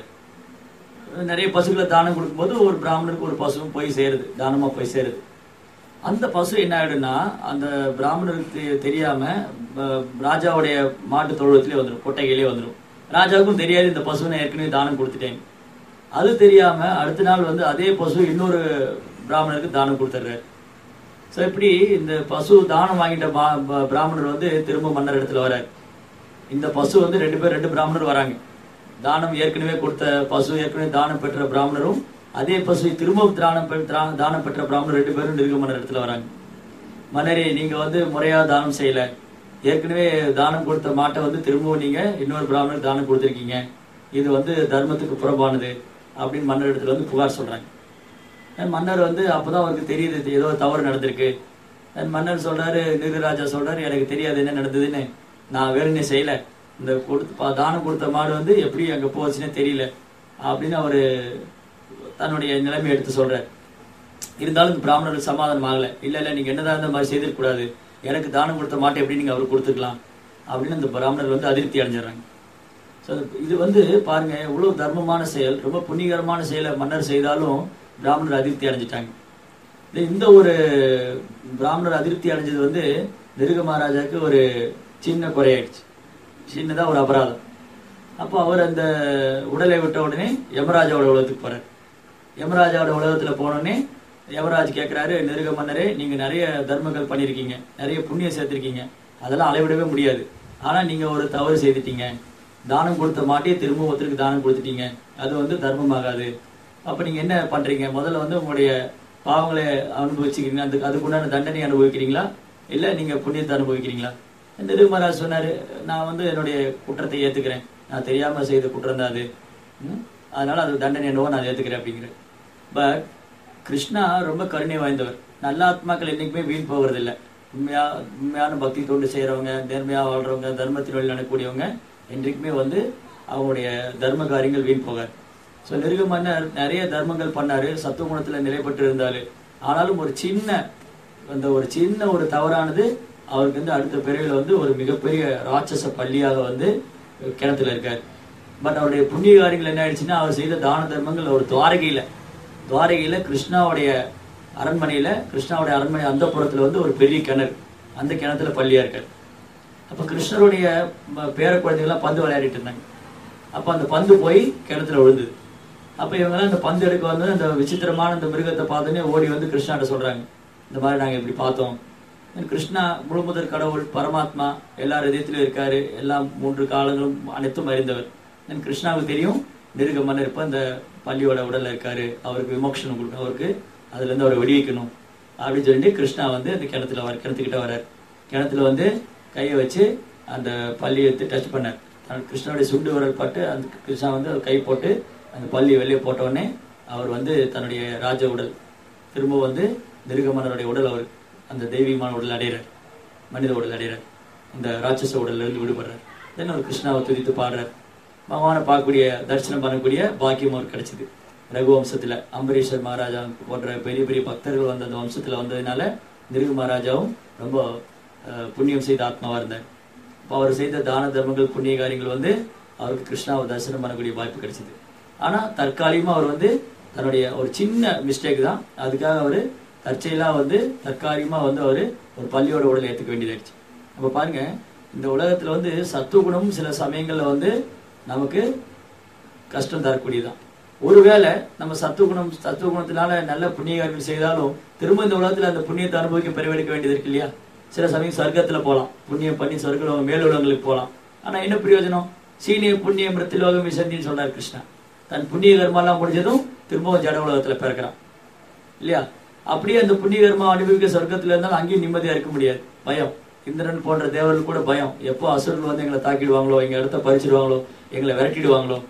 நிறைய பசுக்களை தானம் கொடுக்கும்போது ஒரு பிராமணருக்கு ஒரு பசுவும் போய் சேருது தானமாக போய் சேருது அந்த பசு என்ன ஆயிடும்னா அந்த பிராமணருக்கு தெ- தெரியாம ப- ராஜாவுடைய மாட்டு தொழுவத்திலே வந்துடும் கொட்டைகளே வந்துடும் ராஜாவுக்கும் தெரியாது இந்த பசுவை நான் ஏற்கனவே தானம் கொடுத்துட்டேன் அது தெரியாம அடுத்த நாள் வந்து அதே பசு இன்னொரு பிராமணருக்கு தானம் கொடுத்துட்றாரு ஸோ இப்படி இந்த பசு தானம் வாங்கிட்ட பா- ப- பிராமணர் வந்து திரும்ப மன்னர் இடத்துல வரார் இந்த பசு வந்து ரெண்டு பேர் ரெண்டு பிராமணர் வராங்க தானம் ஏற்கனவே கொடுத்த பசு ஏற்கனவே தானம் பெற்ற பிராமணரும் அதே பசுவை திரும்ப தானம் பெற்ற தானம் பெற்ற பிராமணர் ரெண்டு பேரும் நிருக மன்னர் இடத்துல வராங்க மன்னரே நீங்க வந்து முறையா தானம் செய்யல ஏற்கனவே தானம் கொடுத்த மாட்டை வந்து திரும்பவும் நீங்க இன்னொரு பிராமணர் தானம் கொடுத்துருக்கீங்க இது வந்து தர்மத்துக்கு புறம்பானது அப்படின்னு மன்னர் இடத்துல வந்து புகார் சொல்றாங்க அஹ் மன்னர் வந்து அப்பதான் அவருக்கு தெரியுது இது ஏதோ தவறு நடந்திருக்கு அஹ் மன்னர் சொல்றாரு நிருராஜா சொல்றாரு எனக்கு தெரியாது என்ன நடந்ததுன்னு நான் வேணும்னே செய்யல இந்த கொடுத்து பா- தானம் கொடுத்த மாடு வந்து எப்படி அங்க போச்சுன்னே தெரியல அப்படின்னு அவரு தன்னுடைய நிலைமை எடுத்து சொல்றாரு இருந்தாலும் இந்த பிராமணர்கள் சமாதானம் ஆகல இல்ல இல்ல நீங்க என்னதான் இந்த மாதிரி செய்திருக்க கூடாது எனக்கு தானம் கொடுத்த மாட்டை எப்படி நீங்க அவருக்கு கொடுத்துக்கலாம் அப்படின்னு இந்த பிராமணர்கள் வந்து அதிருப்தி அடைஞ்சிடறாங்க ஸோ இது வந்து பாருங்க இவ்வளவு தர்மமான செயல் ரொம்ப புண்ணியகரமான செயலை மன்னர் செய்தாலும் பிராமணர் அதிருப்தி அடைஞ்சிட்டாங்க இது இந்த ஒரு பிராமணர் அதிருப்தி அடைஞ்சது வந்து நிருக மகாராஜாவுக்கு ஒரு சின்ன குறையாயிடுச்சு சின்னதா ஒரு அபராதம் அப்போ அவர் அந்த உடலை விட்ட உடனே யமராஜாவோட உலகத்துக்கு போறார் யமராஜாவோட உலகத்துல போனோடனே யமராஜ் கேட்கிறாரு நிருக மன்னரே நீங்க நிறைய தர்மங்கள் பண்ணிருக்கீங்க நிறைய புண்ணியம் சேர்த்திருக்கீங்க அதெல்லாம் அளவிடவே முடியாது ஆனா நீங்க ஒரு தவறு செய்துட்டீங்க தானம் கொடுத்த மாட்டியே திரும்ப ஒருத்தருக்கு தானம் கொடுத்துட்டீங்க அது வந்து தர்மமாகாது அப்ப நீங்க என்ன பண்றீங்க முதல்ல வந்து உங்களுடைய பாவங்களை அனுபவிச்சுக்கிறீங்க அந்த அதுக்குண்டான தண்டனை அனுபவிக்கிறீங்களா இல்ல நீங்க புண்ணியத்தை அனுபவிக்கிறீங்களா நிருமராஜ் சொன்னாரு நான் வந்து என்னுடைய குற்றத்தை ஏத்துக்கிறேன் நான் தெரியாம செய்த குற்றம் தான் அது ம்? அதனால அது தண்டனை என்னவோ நான் ஏத்துக்கிறேன் அப்படிங்கிறேன் பட் கிருஷ்ணா ரொம்ப கருணை வாய்ந்தவர் நல்ல ஆத்மாக்கள் என்னைக்குமே வீண் போகிறது இல்ல உண்மையா உண்மையான பக்தி தொண்டு செய்யறவங்க நேர்மையா வாழ்றவங்க தர்மத்தின் வழி நடக்கக்கூடியவங்க என்றைக்குமே வந்து அவங்களுடைய தர்ம காரியங்கள் வீண் போகாது ஸோ நெருக மன்னர் நிறைய தர்மங்கள் பண்ணாரு சத்துவகுணத்துல நிலைப்பட்டு இருந்தாரு ஆனாலும் ஒரு சின்ன அந்த ஒரு சின்ன ஒரு தவறானது அவருக்கு வந்து அடுத்த பிறவில வந்து ஒரு மிகப்பெரிய ராட்சச பள்ளியாக வந்து கிணத்துல இருக்காரு பட் அவருடைய புண்ணிய காரியங்கள் என்ன ஆயிடுச்சுன்னா அவர் செய்த தான தர்மங்கள் ஒரு துவாரகையில துவாரகையில கிருஷ்ணாவுடைய அரண்மனையில கிருஷ்ணாவுடைய அரண்மனை அந்த வந்து ஒரு பெரிய கிணறு அந்த கிணத்துல பள்ளியா இருக்காரு அப்ப கிருஷ்ணருடைய ம- பேர குழந்தைகள்லாம் பந்து விளையாடிட்டு இருந்தாங்க அப்ப அந்த பந்து போய் கிணத்துல விழுந்தது அப்ப இவங்க அந்த பந்து எடுக்க வந்து அந்த விசித்திரமான அந்த மிருகத்தை பார்த்தோன்னே ஓடி வந்து கிருஷ்ணாட்ட சொல்றாங்க இந்த மாதிரி நாங்க இப்படி பார்த்தோம் கிருஷ்ணா முழுமுதற் கடவுள் பரமாத்மா எல்லா இதயத்திலும் இருக்காரு எல்லா மூன்று காலங்களும் அனைத்தும் அறிந்தவர் தென் கிருஷ்ணாவுக்கு தெரியும் நெருக மன்னர் இப்ப அந்த பள்ளியோட உடல்ல இருக்காரு அவருக்கு விமோக்ஷனம் கொடுக்கணும் அவருக்கு அதுல இருந்து அவரை வெடிவிக்கணும் அப்படின்னு சொல்லிட்டு கிருஷ்ணா வந்து அந்த கிணத்துல வர கிணத்துக்கிட்ட வர்றார் கிணத்துல வந்து கையை வச்சு அந்த பள்ளியை எடுத்து டச் பண்ணார் தன் கிருஷ்ணனுடைய சுண்டு விரல் பட்டு அந்த கிருஷ்ணா வந்து அவர் கை போட்டு அந்த பள்ளி வெளியே போட்ட உடனே அவர் வந்து தன்னுடைய ராஜ உடல் திரும்ப வந்து நிருகமன்னருடைய உடல் அவர் அந்த தெய்வீகமான உடல் அடைகிறார் மனித உடல் அடைகிறார் அந்த ராட்சச உடல்ல இருந்து விடுபடுறார் தென் அவர் கிருஷ்ணாவை துதித்து பாடுறார் பகவானை பார்க்கக்கூடிய தரிசனம் பண்ணக்கூடிய பாக்கியம் அவருக்கு கிடைச்சது ரகு வம்சத்துல அம்பரீஷர் மகாராஜா போன்ற பெரிய பெரிய பக்தர்கள் வந்த அந்த வம்சத்துல வந்ததுனால நிருக மகாராஜாவும் ரொம்ப அஹ், புண்ணியம் செய்த ஆத்மாவா இருந்தார் அப்ப அவர் செய்த தான தர்மங்கள் புண்ணிய காரியங்கள் வந்து அவருக்கு கிருஷ்ணாவை தரிசனம் பண்ணக்கூடிய வாய்ப்பு கிடைச்சது ஆனா தற்காலிகமா அவர் வந்து தன்னுடைய ஒரு சின்ன மிஸ்டேக் தான் அதுக்காக அவரு தற்செயலா வந்து தற்காலிகமா வந்து அவரு ஒரு பள்ளியோட உடலை ஏத்துக்க வேண்டியதாயிடுச்சு அப்ப பாருங்க இந்த உலகத்துல வந்து சத்துவகுணம் சில சமயங்கள்ல வந்து நமக்கு கஷ்டம் தரக்கூடியதுதான் ஒருவேளை நம்ம சத்துவகுணம் சத்துவகுணத்தினால நல்ல புண்ணியகாரியங்கள் செய்தாலும் திரும்ப இந்த உலகத்துல அந்த புண்ணியத்தை அனுபவிக்க பெருவெடுக்க வேண்டியது இருக்கு இல்லையா சில சமயம் சொர்க்கத்துல போலாம் புண்ணியம் பண்ணி சொர்க்க மேலுலகங்களுக்கு போலாம் ஆனா என்ன பிரயோஜனம் சீனிய புண்ணியம் மிருத்திலோகம் விசந்தின்னு சொல்றாரு கிருஷ்ணா தன் புண்ணிய கர்மாலாம் முடிஞ்சதும் திரும்பவும் ஜட உலகத்துல பிறக்கிறான் இல்லையா அப்படியே அந்த புண்ணிய கர்மா அனுபவிக்க சொர்க்கத்துல இருந்தாலும் அங்கேயும் நிம்மதியா இருக்க முடியாது பயம் இந்திரன் போன்ற தேவர்கள் கூட பயம் எப்போ அசுரர்கள் வந்து எங்களை தாக்கிடுவாங்களோ எங்க இடத்த பறிச்சிடுவாங்களோ எங்களை விரட்டிடுவாங்களோ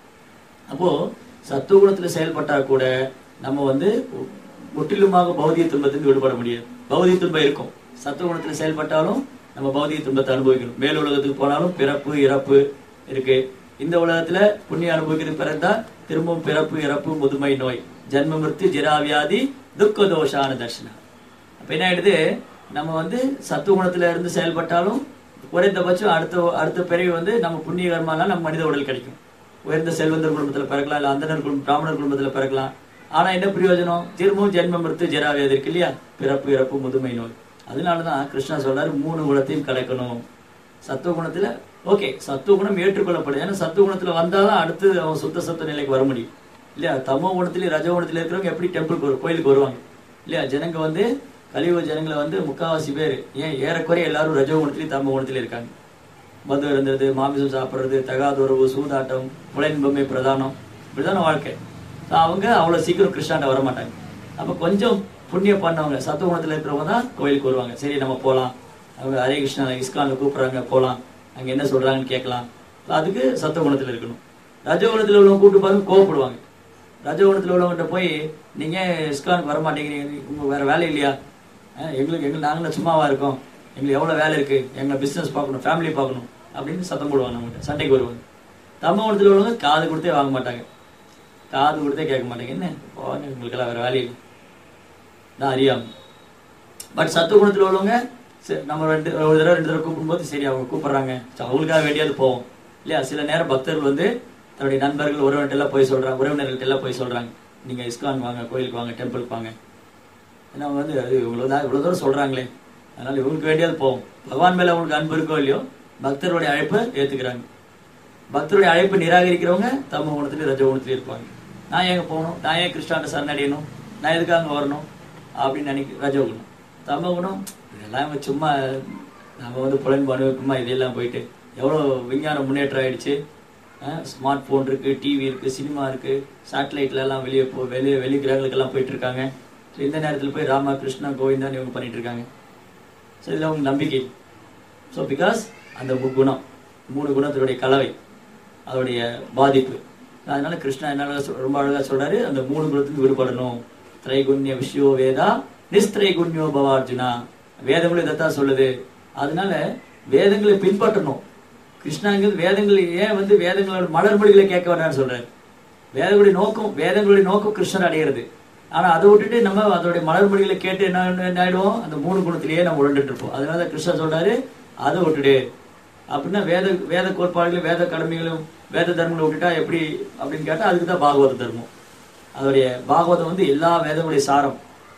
அப்போ சத்துவகுணத்துல செயல்பட்டா கூட நம்ம வந்து முற்றிலுமாக பௌதிக துன்பத்திலிருந்து விடுபட முடியாது பௌதிக துன்பம் இருக்கும் சத்துவகுணத்துல செயல்பட்டாலும் நம்ம பௌதிக துன்பத்தை அனுபவிக்கணும் மேல் உலகத்துக்கு போனாலும் பிறப்பு இறப்பு இருக்கு இந்த உலகத்துல புண்ணிய அனுபவிக்கிறது பிறந்தா திரும்பவும் பிறப்பு இறப்பு முதுமை நோய் ஜென்ம மிருத்து ஜெராவியாதி துக்க தோஷான தர்ஷனம் அப்ப என்ன ஆயிடுது நம்ம வந்து சத்துவகுணத்துல இருந்து செயல்பட்டாலும் குறைந்தபட்சம் அடுத்த அடுத்த பிறவி வந்து நம்ம புண்ணிய கர்மாலாம் நம்ம மனித உடல் கிடைக்கும் உயர்ந்த செல்வந்தர் குடும்பத்துல பிறக்கலாம் இல்ல அந்தனர் குடும்பம் பிராமணர் குடும்பத்துல பிறக்கலாம் ஆனா என்ன பிரயோஜனம் திரும்பவும் ஜென்மம் எடுத்து ஜெராவியாதி இருக்கு இல்லையா பிறப்பு இறப்பு முதுமை நோய் அதனாலதான் கிருஷ்ணா சொல்றாரு மூணு குணத்தையும் கலக்கணும் சத்துவகுணத்துல ஓகே சத்துவகுணம் ஏற்றுக்கொள்ளப்படுது ஏன்னா சத்துவகுணத்துல வந்தாதான் அடுத்து அவன் சுத்த சத்த நிலைக்கு வர முடியும் இல்லையா தமோ குணத்திலயும் ரஜோ குணத்துல இருக்கிறவங்க எப்படி டெம்பிளுக்கு வரும் கோயிலுக்கு வருவாங்க இல்லையா ஜனங்க வந்து கலியுக ஜனங்களை வந்து முக்காவாசி பேர் ஏன் ஏறக்குறைய எல்லாரும் ரஜோ குணத்திலயும் தமோ குணத்திலயும் இருக்காங்க மது இருந்தது மாமிசம் சாப்பிடுறது தகாதுறவு சூதாட்டம் புலன்பொம்மை பிரதானம் இப்படிதான வாழ்க்கை So அவங்க அவ்வளவு சீக்கிரம் கிருஷ்ணாண்ட வர மாட்டாங்க அப்ப கொஞ்சம் புண்ணியம் பண்ணவங்க சத்துவகுணத்துல இருக்கிறவங்க தான் கோயிலுக்கு வருவாங்க சரி நம்ம போலாம் அவங்க ஹரே கிருஷ்ணா இஸ்கான்ல கூப்பிடுறாங்க போலாம் அங்க என்ன சொல்றாங்கன்னு கேட்கலாம் அதுக்கு சத்துவகுணத்துல இருக்கணும் ரஜகுணத்துல உள்ளவங்க கூப்பிட்டு பாருங்க கோவப்படுவாங்க ரஜகுணத்துல உள்ளவங்ககிட்ட போய் நீங்க இஸ்கானுக்கு வர மாட்டேங்கிறீங்க உங்க வேற வேலை இல்லையா அஹ் எங்களுக்கு எங்களுக்கு நாங்களும் சும்மாவா இருக்கோம் எங்களுக்கு எவ்வளவு வேலை இருக்கு எங்க பிசினஸ் பார்க்கணும் ஃபேமிலி பார்க்கணும் அப்படின்னு சத்தம் போடுவாங்க நம்மகிட்ட சண்டைக்கு வருவாங்க தம்மகுணத்தில் உள்ளவங்க காது கொடுத்தே வாங்க மாட்டாங்க காது கொடுத்தே கேட்க மாட்டாங்க என்ன போவாங்க உங்களுக்கெல்லாம் வேற வேலை இல்லை நான் அறியாம பட் சத்துவ குணத்தில் உள்ளவங்க சரி, நம்ம ரெண்டு ஒரு தடவை ரெண்டு தடவை கூப்பிடும்போது சரி அவங்க கூப்பிடுறாங்க சரி, அவங்களுக்காக வேண்டியது போவோம் இல்லையா சில நேரம் பக்தர்கள் வந்து தன்னுடைய நண்பர்கள் உறவினர்கிட்ட எல்லாம் போய் சொல்றாங்க உறவினர்கள்ட்ட எல்லாம் போய் சொல்றாங்க நீங்க இஸ்கான் வாங்க கோயிலுக்கு வாங்க டெம்பிளுக்கு வாங்க ஏன்னா அவங்க வந்து அது இவ்வளவு தான் இவ்வளவு தூரம் சொல்றாங்களே அதனால இவங்களுக்கு வேண்டியது போவோம் பகவான் மேல அவங்களுக்கு அன்பு இருக்கோ இல்லையோ பக்தருடைய அழைப்பை ஏத்துக்கிறாங்க பக்தருடைய அழைப்பை நிராகரிக்கிறவங்க தம குணத்திலும் ரஜ குணத்திலும் இருப்பாங்க நான் ஏங்க போகணும் நான் ஏன் கிருஷ்ணாண்ட சரணடையணும் நான் எதுக்காக அங்க வரணும் அப்படின்னு நினைக்க ரஜகுணம் தம குணம் இதெல்லாம் இவங்க சும்மா நம்ம வந்து புலன்பு அனுபவிக்குமா இதெல்லாம் போயிட்டு எவ்வளோ விஞ்ஞான முன்னேற்றம் ஆயிடுச்சு ஸ்மார்ட் போன் இருக்கு டிவி இருக்கு சினிமா இருக்கு சேட்டலைட்ல எல்லாம் வெளியே போ வெளியே வெளி கிரகங்களுக்கெல்லாம் போயிட்டு இருக்காங்க ஸோ இந்த நேரத்தில் போய் ராமா கிருஷ்ணா கோவிந்தான்னு இவங்க பண்ணிட்டு இருக்காங்க ஸோ இதில் அவங்க நம்பிக்கை ஸோ பிகாஸ் அந்த முக்குணம் மூணு குணத்தினுடைய கலவை அதோடைய பாதிப்பு அதனால கிருஷ்ணா என்ன ரொம்ப அழகா சொல்றாரு அந்த மூணு குணத்துக்கு விடுபடணும் திரைகுண்ய விஷயோ வேதா நிஸ்திரைகுண்யோ பவார்ஜுனா வேதங்களும் இதைத்தான் சொல்லுது அதனால வேதங்களை பின்பற்றணும் கிருஷ்ணாங்கிறது வேதங்கள் ஏன் வந்து வேதங்களோட மலர்மொழிகளை கேட்க வேண்டாம்னு சொல்றாரு வேதங்களுடைய நோக்கம் வேதங்களுடைய நோக்கம் கிருஷ்ணன் அடையிறது ஆனா அதை விட்டுட்டு நம்ம அதோடைய மலர்மொழிகளை கேட்டு என்ன என்ன ஆயிடுவோம் அந்த மூணு குணத்திலேயே நம்ம உழண்டுட்டு இருப்போம் அதனால தான் கிருஷ்ணன் சொல்றாரு அதை விட்டுடு அப்படின்னா வேத வேத கோட்பாடுகளும் வேத கடமைகளும் வேத தர்மங்களை விட்டுட்டா எப்படி அப்படின்னு கேட்டா அதுக்கு தான் பாகவத தர்மம் அதோடைய பாகவதம் வந்து எல்லா வேதங்களுடைய சாரம்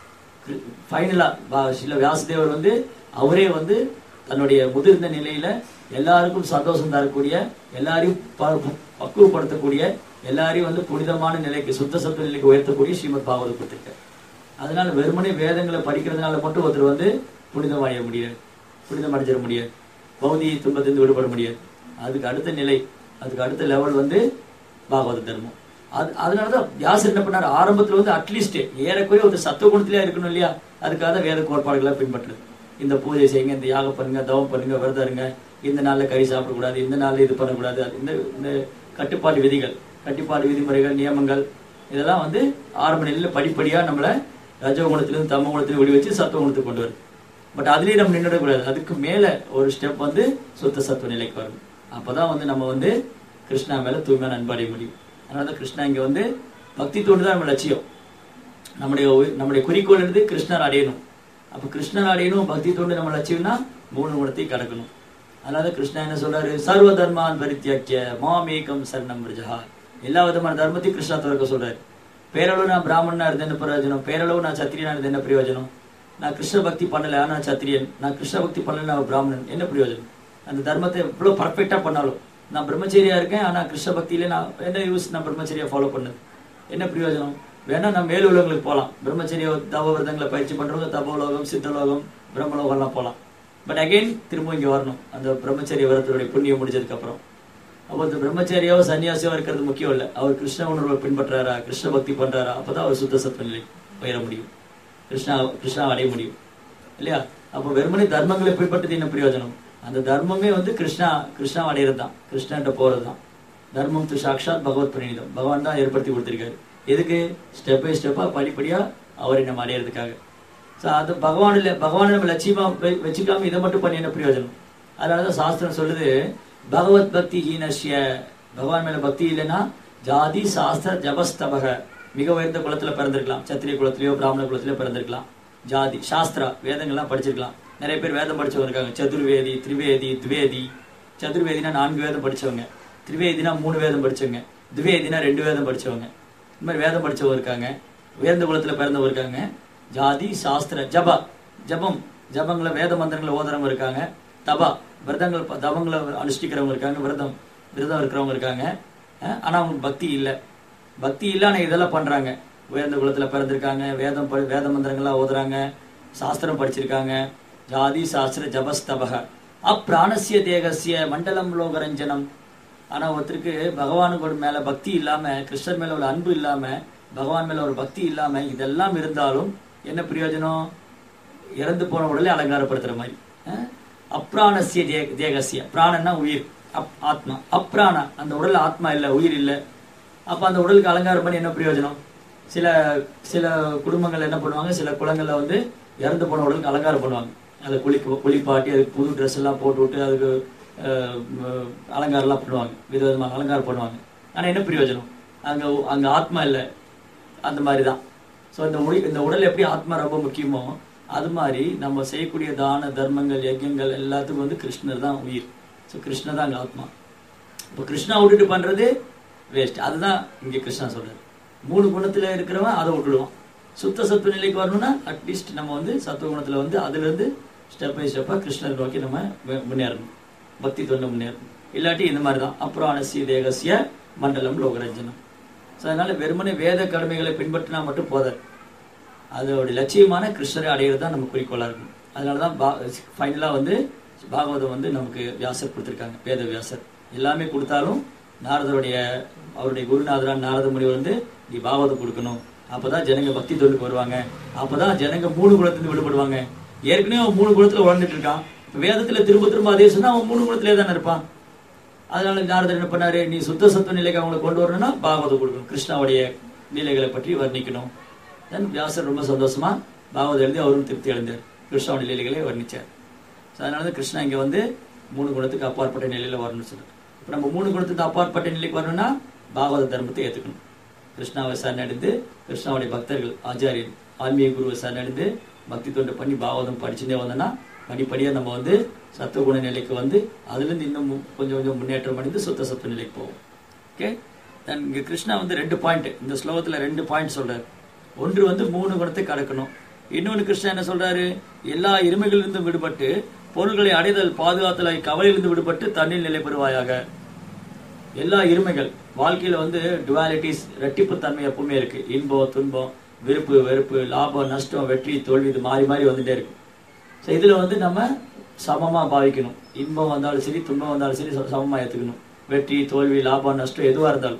ஃபைனலா சில வியாசதேவர் வந்து அவரே வந்து தன்னுடைய முதிர்ந்த நிலையில எல்லாருக்கும் சந்தோஷம் தரக்கூடிய எல்லாரையும் ப- பக்குவப்படுத்தக்கூடிய எல்லாரையும் வந்து புனிதமான நிலைக்கு சுத்த சத்துவ நிலைக்கு உயர்த்தக்கூடிய ஸ்ரீமத் பாகவத கொடுத்திருக்கார் அதனால வெறுமனே வேதங்களை படிக்கிறதுனால மட்டும் ஒருத்தர் வந்து புனிதம் அடைய முடியாது புனிதம் அடைஞ்சிட முடியாது பௌதிக துன்பத்திலிருந்து விடுபட முடியாது அதுக்கு அடுத்த நிலை அதுக்கு அடுத்த லெவல் வந்து பாகவத தர்மம் அது அதனாலதான் வியாசர் என்ன பண்ணாரு ஆரம்பத்துல வந்து அட்லீஸ்ட் ஏறக்குறைய ஒரு சத்துவ குணத்திலே இருக்கணும் இல்லையா அதுக்காக தான் வேத கோட்பாடுகளை பின்பற்றுறது இந்த பூஜை செய்யுங்க இந்த யாகம் பண்ணுங்க தவம் பண்ணுங்க விரதம் இருங்க இந்த நாள்ல கறி சாப்பிடக்கூடாது இந்த நாள்ல இது பண்ணக்கூடாது அது இந்த இந்த கட்டுப்பாடு விதிகள் கட்டுப்பாடு விதிமுறைகள் நியமங்கள் இதெல்லாம் வந்து ஆரம்ப நிலையில படிப்படியா நம்மள ரஜோ குணத்திலிருந்து தம குணத்திலிருந்து விடி வச்சு சத்துவ குணத்துக்கு கொண்டு வருது பட் அதுலயே நம்ம நின்றுடக்கூடாது அதுக்கு மேல ஒரு ஸ்டெப் வந்து சுத்த சத்துவ நிலைக்கு வரணும் அப்பதான் வந்து நம்ம வந்து கிருஷ்ணா மேல தூய்மையான அன்பு அடைய முடியும் அதனால தான் கிருஷ்ணா இங்க வந்து பக்தி தோண்டு தான் நம்ம லட்சியம் நம்முடைய உ- நம்முடைய குறிக்கோள் இருந்து கிருஷ்ணர் அடையணும் அப்ப கிருஷ்ணர் அடையணும் பக்தி தோண்டு நம்ம லட்சியம்னா மூணு குணத்தை கடக்கணும் அதனால கிருஷ்ணா என்ன சொல்றாரு சர்வ தர்மான் பரித்தியாக்கிய மாமேகம் சரணம் பிரஜா எல்லா விதமான தர்மத்தையும் கிருஷ்ணா துறக்க சொல்றாரு பேரளவு நான் பிராமணனா இருந்த என்ன பிரயோஜனம் பேரளவு நான் சத்திரியனா இருந்த என்ன பிரயோஜனம் நான் கிருஷ்ண பக்தி பண்ணல ஆனா நான் சத்திரியன் நான் கிருஷ்ண பக்தி பண்ணல நான் பிராமணன் என்ன பிரயோஜனம் அந்த தர்மத்தை எவ்வளவு பர்ஃபெக்டா பண்ணாலும் நான் பிரம்மச்சரியா இருக்கேன் ஆனா கிருஷ்ண பக்தியில நான் என்ன யூஸ் நான் பிரம்மச்சரியா ஃபாலோ பண்ணது என்ன பிரயோஜனம் வேணா நான் மேல் உலகங்களுக்கு போகலாம் பிரம்மச்சரிய தவ விரதங்களை பயிற்சி பண்றவங்க தபோலோகம் சித்தலோகம் பிரம்மலோகம்லாம் போகலாம் பட் அகைன் திரும்ப இங்க வரணும் அந்த பிரம்மச்சரிய விரதத்துடைய புண்ணியம் முடிஞ்சதுக்கு அப்புறம் அப்போ இந்த பிரம்மச்சாரியாவோ சன்னியாசியோ இருக்கிறது முக்கியம் இல்ல அவர் கிருஷ்ண உணர்வை பின்பற்றாரா கிருஷ்ண பக்தி பண்றாரா அப்பதான் அவர் சுத்த சத்த நிலை உயர முடியும் கிருஷ்ணா கிருஷ்ணா அடைய முடியும் இல்லையா அப்போ வெறுமனே தர்மங்களை பின்பற்றது என்ன பிரயோஜனம் அந்த தர்மமே வந்து கிருஷ்ணா கிருஷ்ணா அடையிறது தான் கிருஷ்ணன்ட்ட போறது தான் தர்மம் து சாக்ஷாத் பகவத் பிரணீதம் பகவான் தான் ஏற்படுத்தி கொடுத்திருக்காரு எதுக்கு ஸ்டெப் பை ஸ்டெப்பா படிப்படியா அவரை நம்ம அடையிறதுக்காக ஸோ அது பகவான் இல்லை பகவானை நம்ம லட்சியமா வெ- வச்சுக்காம இதை மட்டும் பண்ணி என்ன பிரயோஜனம் அதனாலதான் சாஸ்திரம் சொல்லுது பகவத் பக்தி ஹீனஸ்ய பகவான் மேல பக்தி இல்லைன்னா ஜாதி சாஸ்திர ஜபஸ்தபக மிக உயர்ந்த குலத்துல பிறந்திருக்கலாம் சத்திரிய குலத்திலயோ பிராமண குலத்திலயோ பிறந்திருக்கலாம் ஜாதி சாஸ்திரா வேதங்கள்லாம் படிச்சிருக்கலாம் நிறைய பேர் வேதம் படிச்சவங்க இருக்காங்க சதுர்வேதி திரிவேதி துவேதி சதுர்வேதினா நான்கு வேதம் படிச்சவங்க திரிவேதினா மூணு வேதம் படிச்சவங்க துவேதினா ரெண்டு வேதம் படிச்சவங்க இந்த மாதிரி வேதம் படிச்சவங்க இருக்காங்க உயர்ந்த குலத்துல பிறந்தவங்க இருக்காங்க ஜாதி சாஸ்திர ஜப ஜபம் ஜபங்களை வேத மந்திரங்களை ஓதுறவங்க இருக்காங்க தபா விரதங்கள் ப- தவங்களை அனுஷ்டிக்கிறவங்க இருக்காங்க விரதம் விரதம் இருக்கிறவங்க இருக்காங்க அஹ் ஆனா அவங்களுக்கு பக்தி இல்லை பக்தி இல்ல ஆனா இதெல்லாம் பண்றாங்க உயர்ந்த குலத்துல பிறந்திருக்காங்க வேதம் படி- வேத மந்திரங்கள்லாம் ஓதுறாங்க சாஸ்திரம் படிச்சிருக்காங்க ஜாதி சாஸ்திர ஜபஸ்தபக அப்பிராணசிய தேகசிய மண்டலம் லோகரஞ்சனம் ஆனா ஒருத்தருக்கு பகவானுக்கு ஒரு மேல பக்தி இல்லாம கிருஷ்ணர் மேல ஒரு அன்பு இல்லாம பகவான் மேல ஒரு பக்தி இல்லாம இதெல்லாம் இருந்தாலும் என்ன பிரயோஜனம் இறந்து போன உடலை அலங்காரப்படுத்துற மாதிரி அஹ்? அப்ராணசிய தே- தேகசிய பிராணன்னா உயிர் அப் ஆத்மா அப்ராண அந்த உடல் ஆத்மா இல்ல உயிர் இல்ல அப்ப அந்த உடலுக்கு அலங்காரம் பண்ணி என்ன பிரயோஜனம் சில சில குடும்பங்கள் என்ன பண்ணுவாங்க சில குளங்கள்ல வந்து இறந்து போன உடலுக்கு அலங்காரம் பண்ணுவாங்க அதை குளிக்க குளிப்பாட்டி அதுக்கு புது ட்ரெஸ் எல்லாம் போட்டு விட்டு அதுக்கு அஹ், ம- அலங்காரம்லாம் பண்ணுவாங்க விதவிதமான அலங்காரம் பண்ணுவாங்க ஆனா என்ன பிரயோஜனம் அங்க அங்க ஆத்மா இல்லை அந்த மாதிரி தான் ஸோ இந்த உடல் இந்த உடல் எப்படி ஆத்மா ரொம்ப முக்கியமோ அது மாதிரி நம்ம செய்யக்கூடிய தான தர்மங்கள் யஜ்யங்கள் எல்லாத்துக்கும் வந்து கிருஷ்ணர் தான் உயிர் ஸோ கிருஷ்ணர் தான் அங்கே ஆத்மா இப்போ கிருஷ்ணா விட்டுட்டு பண்றது வேஸ்ட் அதுதான் இங்கே கிருஷ்ணா சொல்றாரு மூணு குணத்துல இருக்கிறவன் அதை விட்டுடுவான் சுத்த சத்துவ நிலைக்கு வரணும்னா அட்லீஸ்ட் நம்ம வந்து சத்துவ குணத்துல வந்து அதுல இருந்து ஸ்டெப் பை ஸ்டெப்பா கிருஷ்ணர் நோக்கி நம்ம மே- முன்னேறணும் பக்தி தொண்டு முன்னேறணும் இல்லாட்டி இந்த மாதிரி தான் அப்புறம் அனசி தேகசிய மண்டலம் லோகரஞ்சனம் ஸோ அதனால வெறுமனே வேத கடமைகளை பின்பற்றினா மட்டும் போதாது அதோட லட்சியமான கிருஷ்ணரை அடையிறது தான் நம்ம குறிக்கோளா இருக்கும் அதனால தான் பா ஃபைனலாக வந்து பாகவதம் வந்து நமக்கு வியாசர் கொடுத்துருக்காங்க வேத வியாசர் எல்லாமே கொடுத்தாலும் நாரதருடைய அவருடைய குருநாதரான நாரத முனிவர் வந்து நீ பாகவதம் கொடுக்கணும் அப்பதான் ஜனங்க பக்தி தொண்டுக்கு வருவாங்க அப்பதான் ஜனங்க மூணு குலத்திலிருந்து விடுபடுவாங்க ஏற்கனவே அவன் மூணு குலத்துல உழந்துட்டு இருக்கான் இப்ப வேதத்துல திரும்ப திரும்ப அதே சொன்னா அவன் மூணு குலத்திலே தானே இருப்பான் அதனால நாரதர் என்ன பண்ணாரு நீ சுத்த சத்துவ நிலைக்கு அவங்களை கொண்டு வரணும்னா பாகவதம் கொடுக்கணும் கிருஷ்ணாவுடைய லீலைகளை பற்றி வர்ணிக்கணும் தென் வியாசர் ரொம்ப சந்தோஷமா பாகவதம் எழுதி அவரும் திருப்தி அடைந்தார் கிருஷ்ணாவுடைய லீலைகளை வர்ணிச்சார் ஸோ அதனால தான் கிருஷ்ணா இங்க வந்து மூணு குணத்துக்கு அப்பாற்பட்ட நிலையில வரணும்னு சொல்றாரு இப்போ நம்ம மூணு குணத்துக்கு அப்பாற்பட்ட நிலைக்கு வரணும்னா பாகவத தர்மத்தை ஏத்துக்கணும் கிருஷ்ணாவை சரணடைந்து கிருஷ்ணாவுடைய பக்தர்கள் ஆச்சாரியன் ஆன்மீக குருவை சரணடைந்து பக்தி தொண்டு பண்ணி பாகவதம் படிச்சுட்டே வந்தோம்னா படிப்படியா நம்ம வந்து சத்துவகுண நிலைக்கு வந்து அதுல இருந்து இன்னும் மு- கொஞ்சம் கொஞ்சம் முன்னேற்றம் அடைந்து சுத்த சத்துவ நிலைக்கு போவோம் ஓகே தென் இங்க கிருஷ்ணா வந்து ரெண்டு பாயிண்ட் இந்த ஸ்லோகத்துல ரெண்டு பாயிண்ட் சொல்றாரு ஒன்று வந்து மூணு குணத்தை கடக்கணும் இன்னொன்னு கிருஷ்ணா என்ன சொல்றாரு எல்லா இருமைகளிலிருந்தும் விடுபட்டு பொருள்களை அடைதல் பாதுகாத்தல் ஆகிய கவலையிலிருந்து விடுபட்டு தண்ணீர் நிலை பெறுவாயாக எல்லா இருமைகள் வாழ்க்கையில வந்து டுவாலிட்டிஸ் ரெட்டிப்பு தன்மை எப்பவுமே இருக்கு இன்பம் துன்பம் விருப்பு வெறுப்பு லாபம் நஷ்டம் வெற்றி தோல்வி இது மாறி மாறி வந்துட்டே இருக்கு ஸோ இதுல வந்து நம்ம சமமா பாவிக்கணும் இன்பம் வந்தாலும் சரி துன்பம் வந்தாலும் சரி ச- சமமா ஏத்துக்கணும் வெற்றி தோல்வி லாபம் நஷ்டம் எதுவா இருந்தாலும்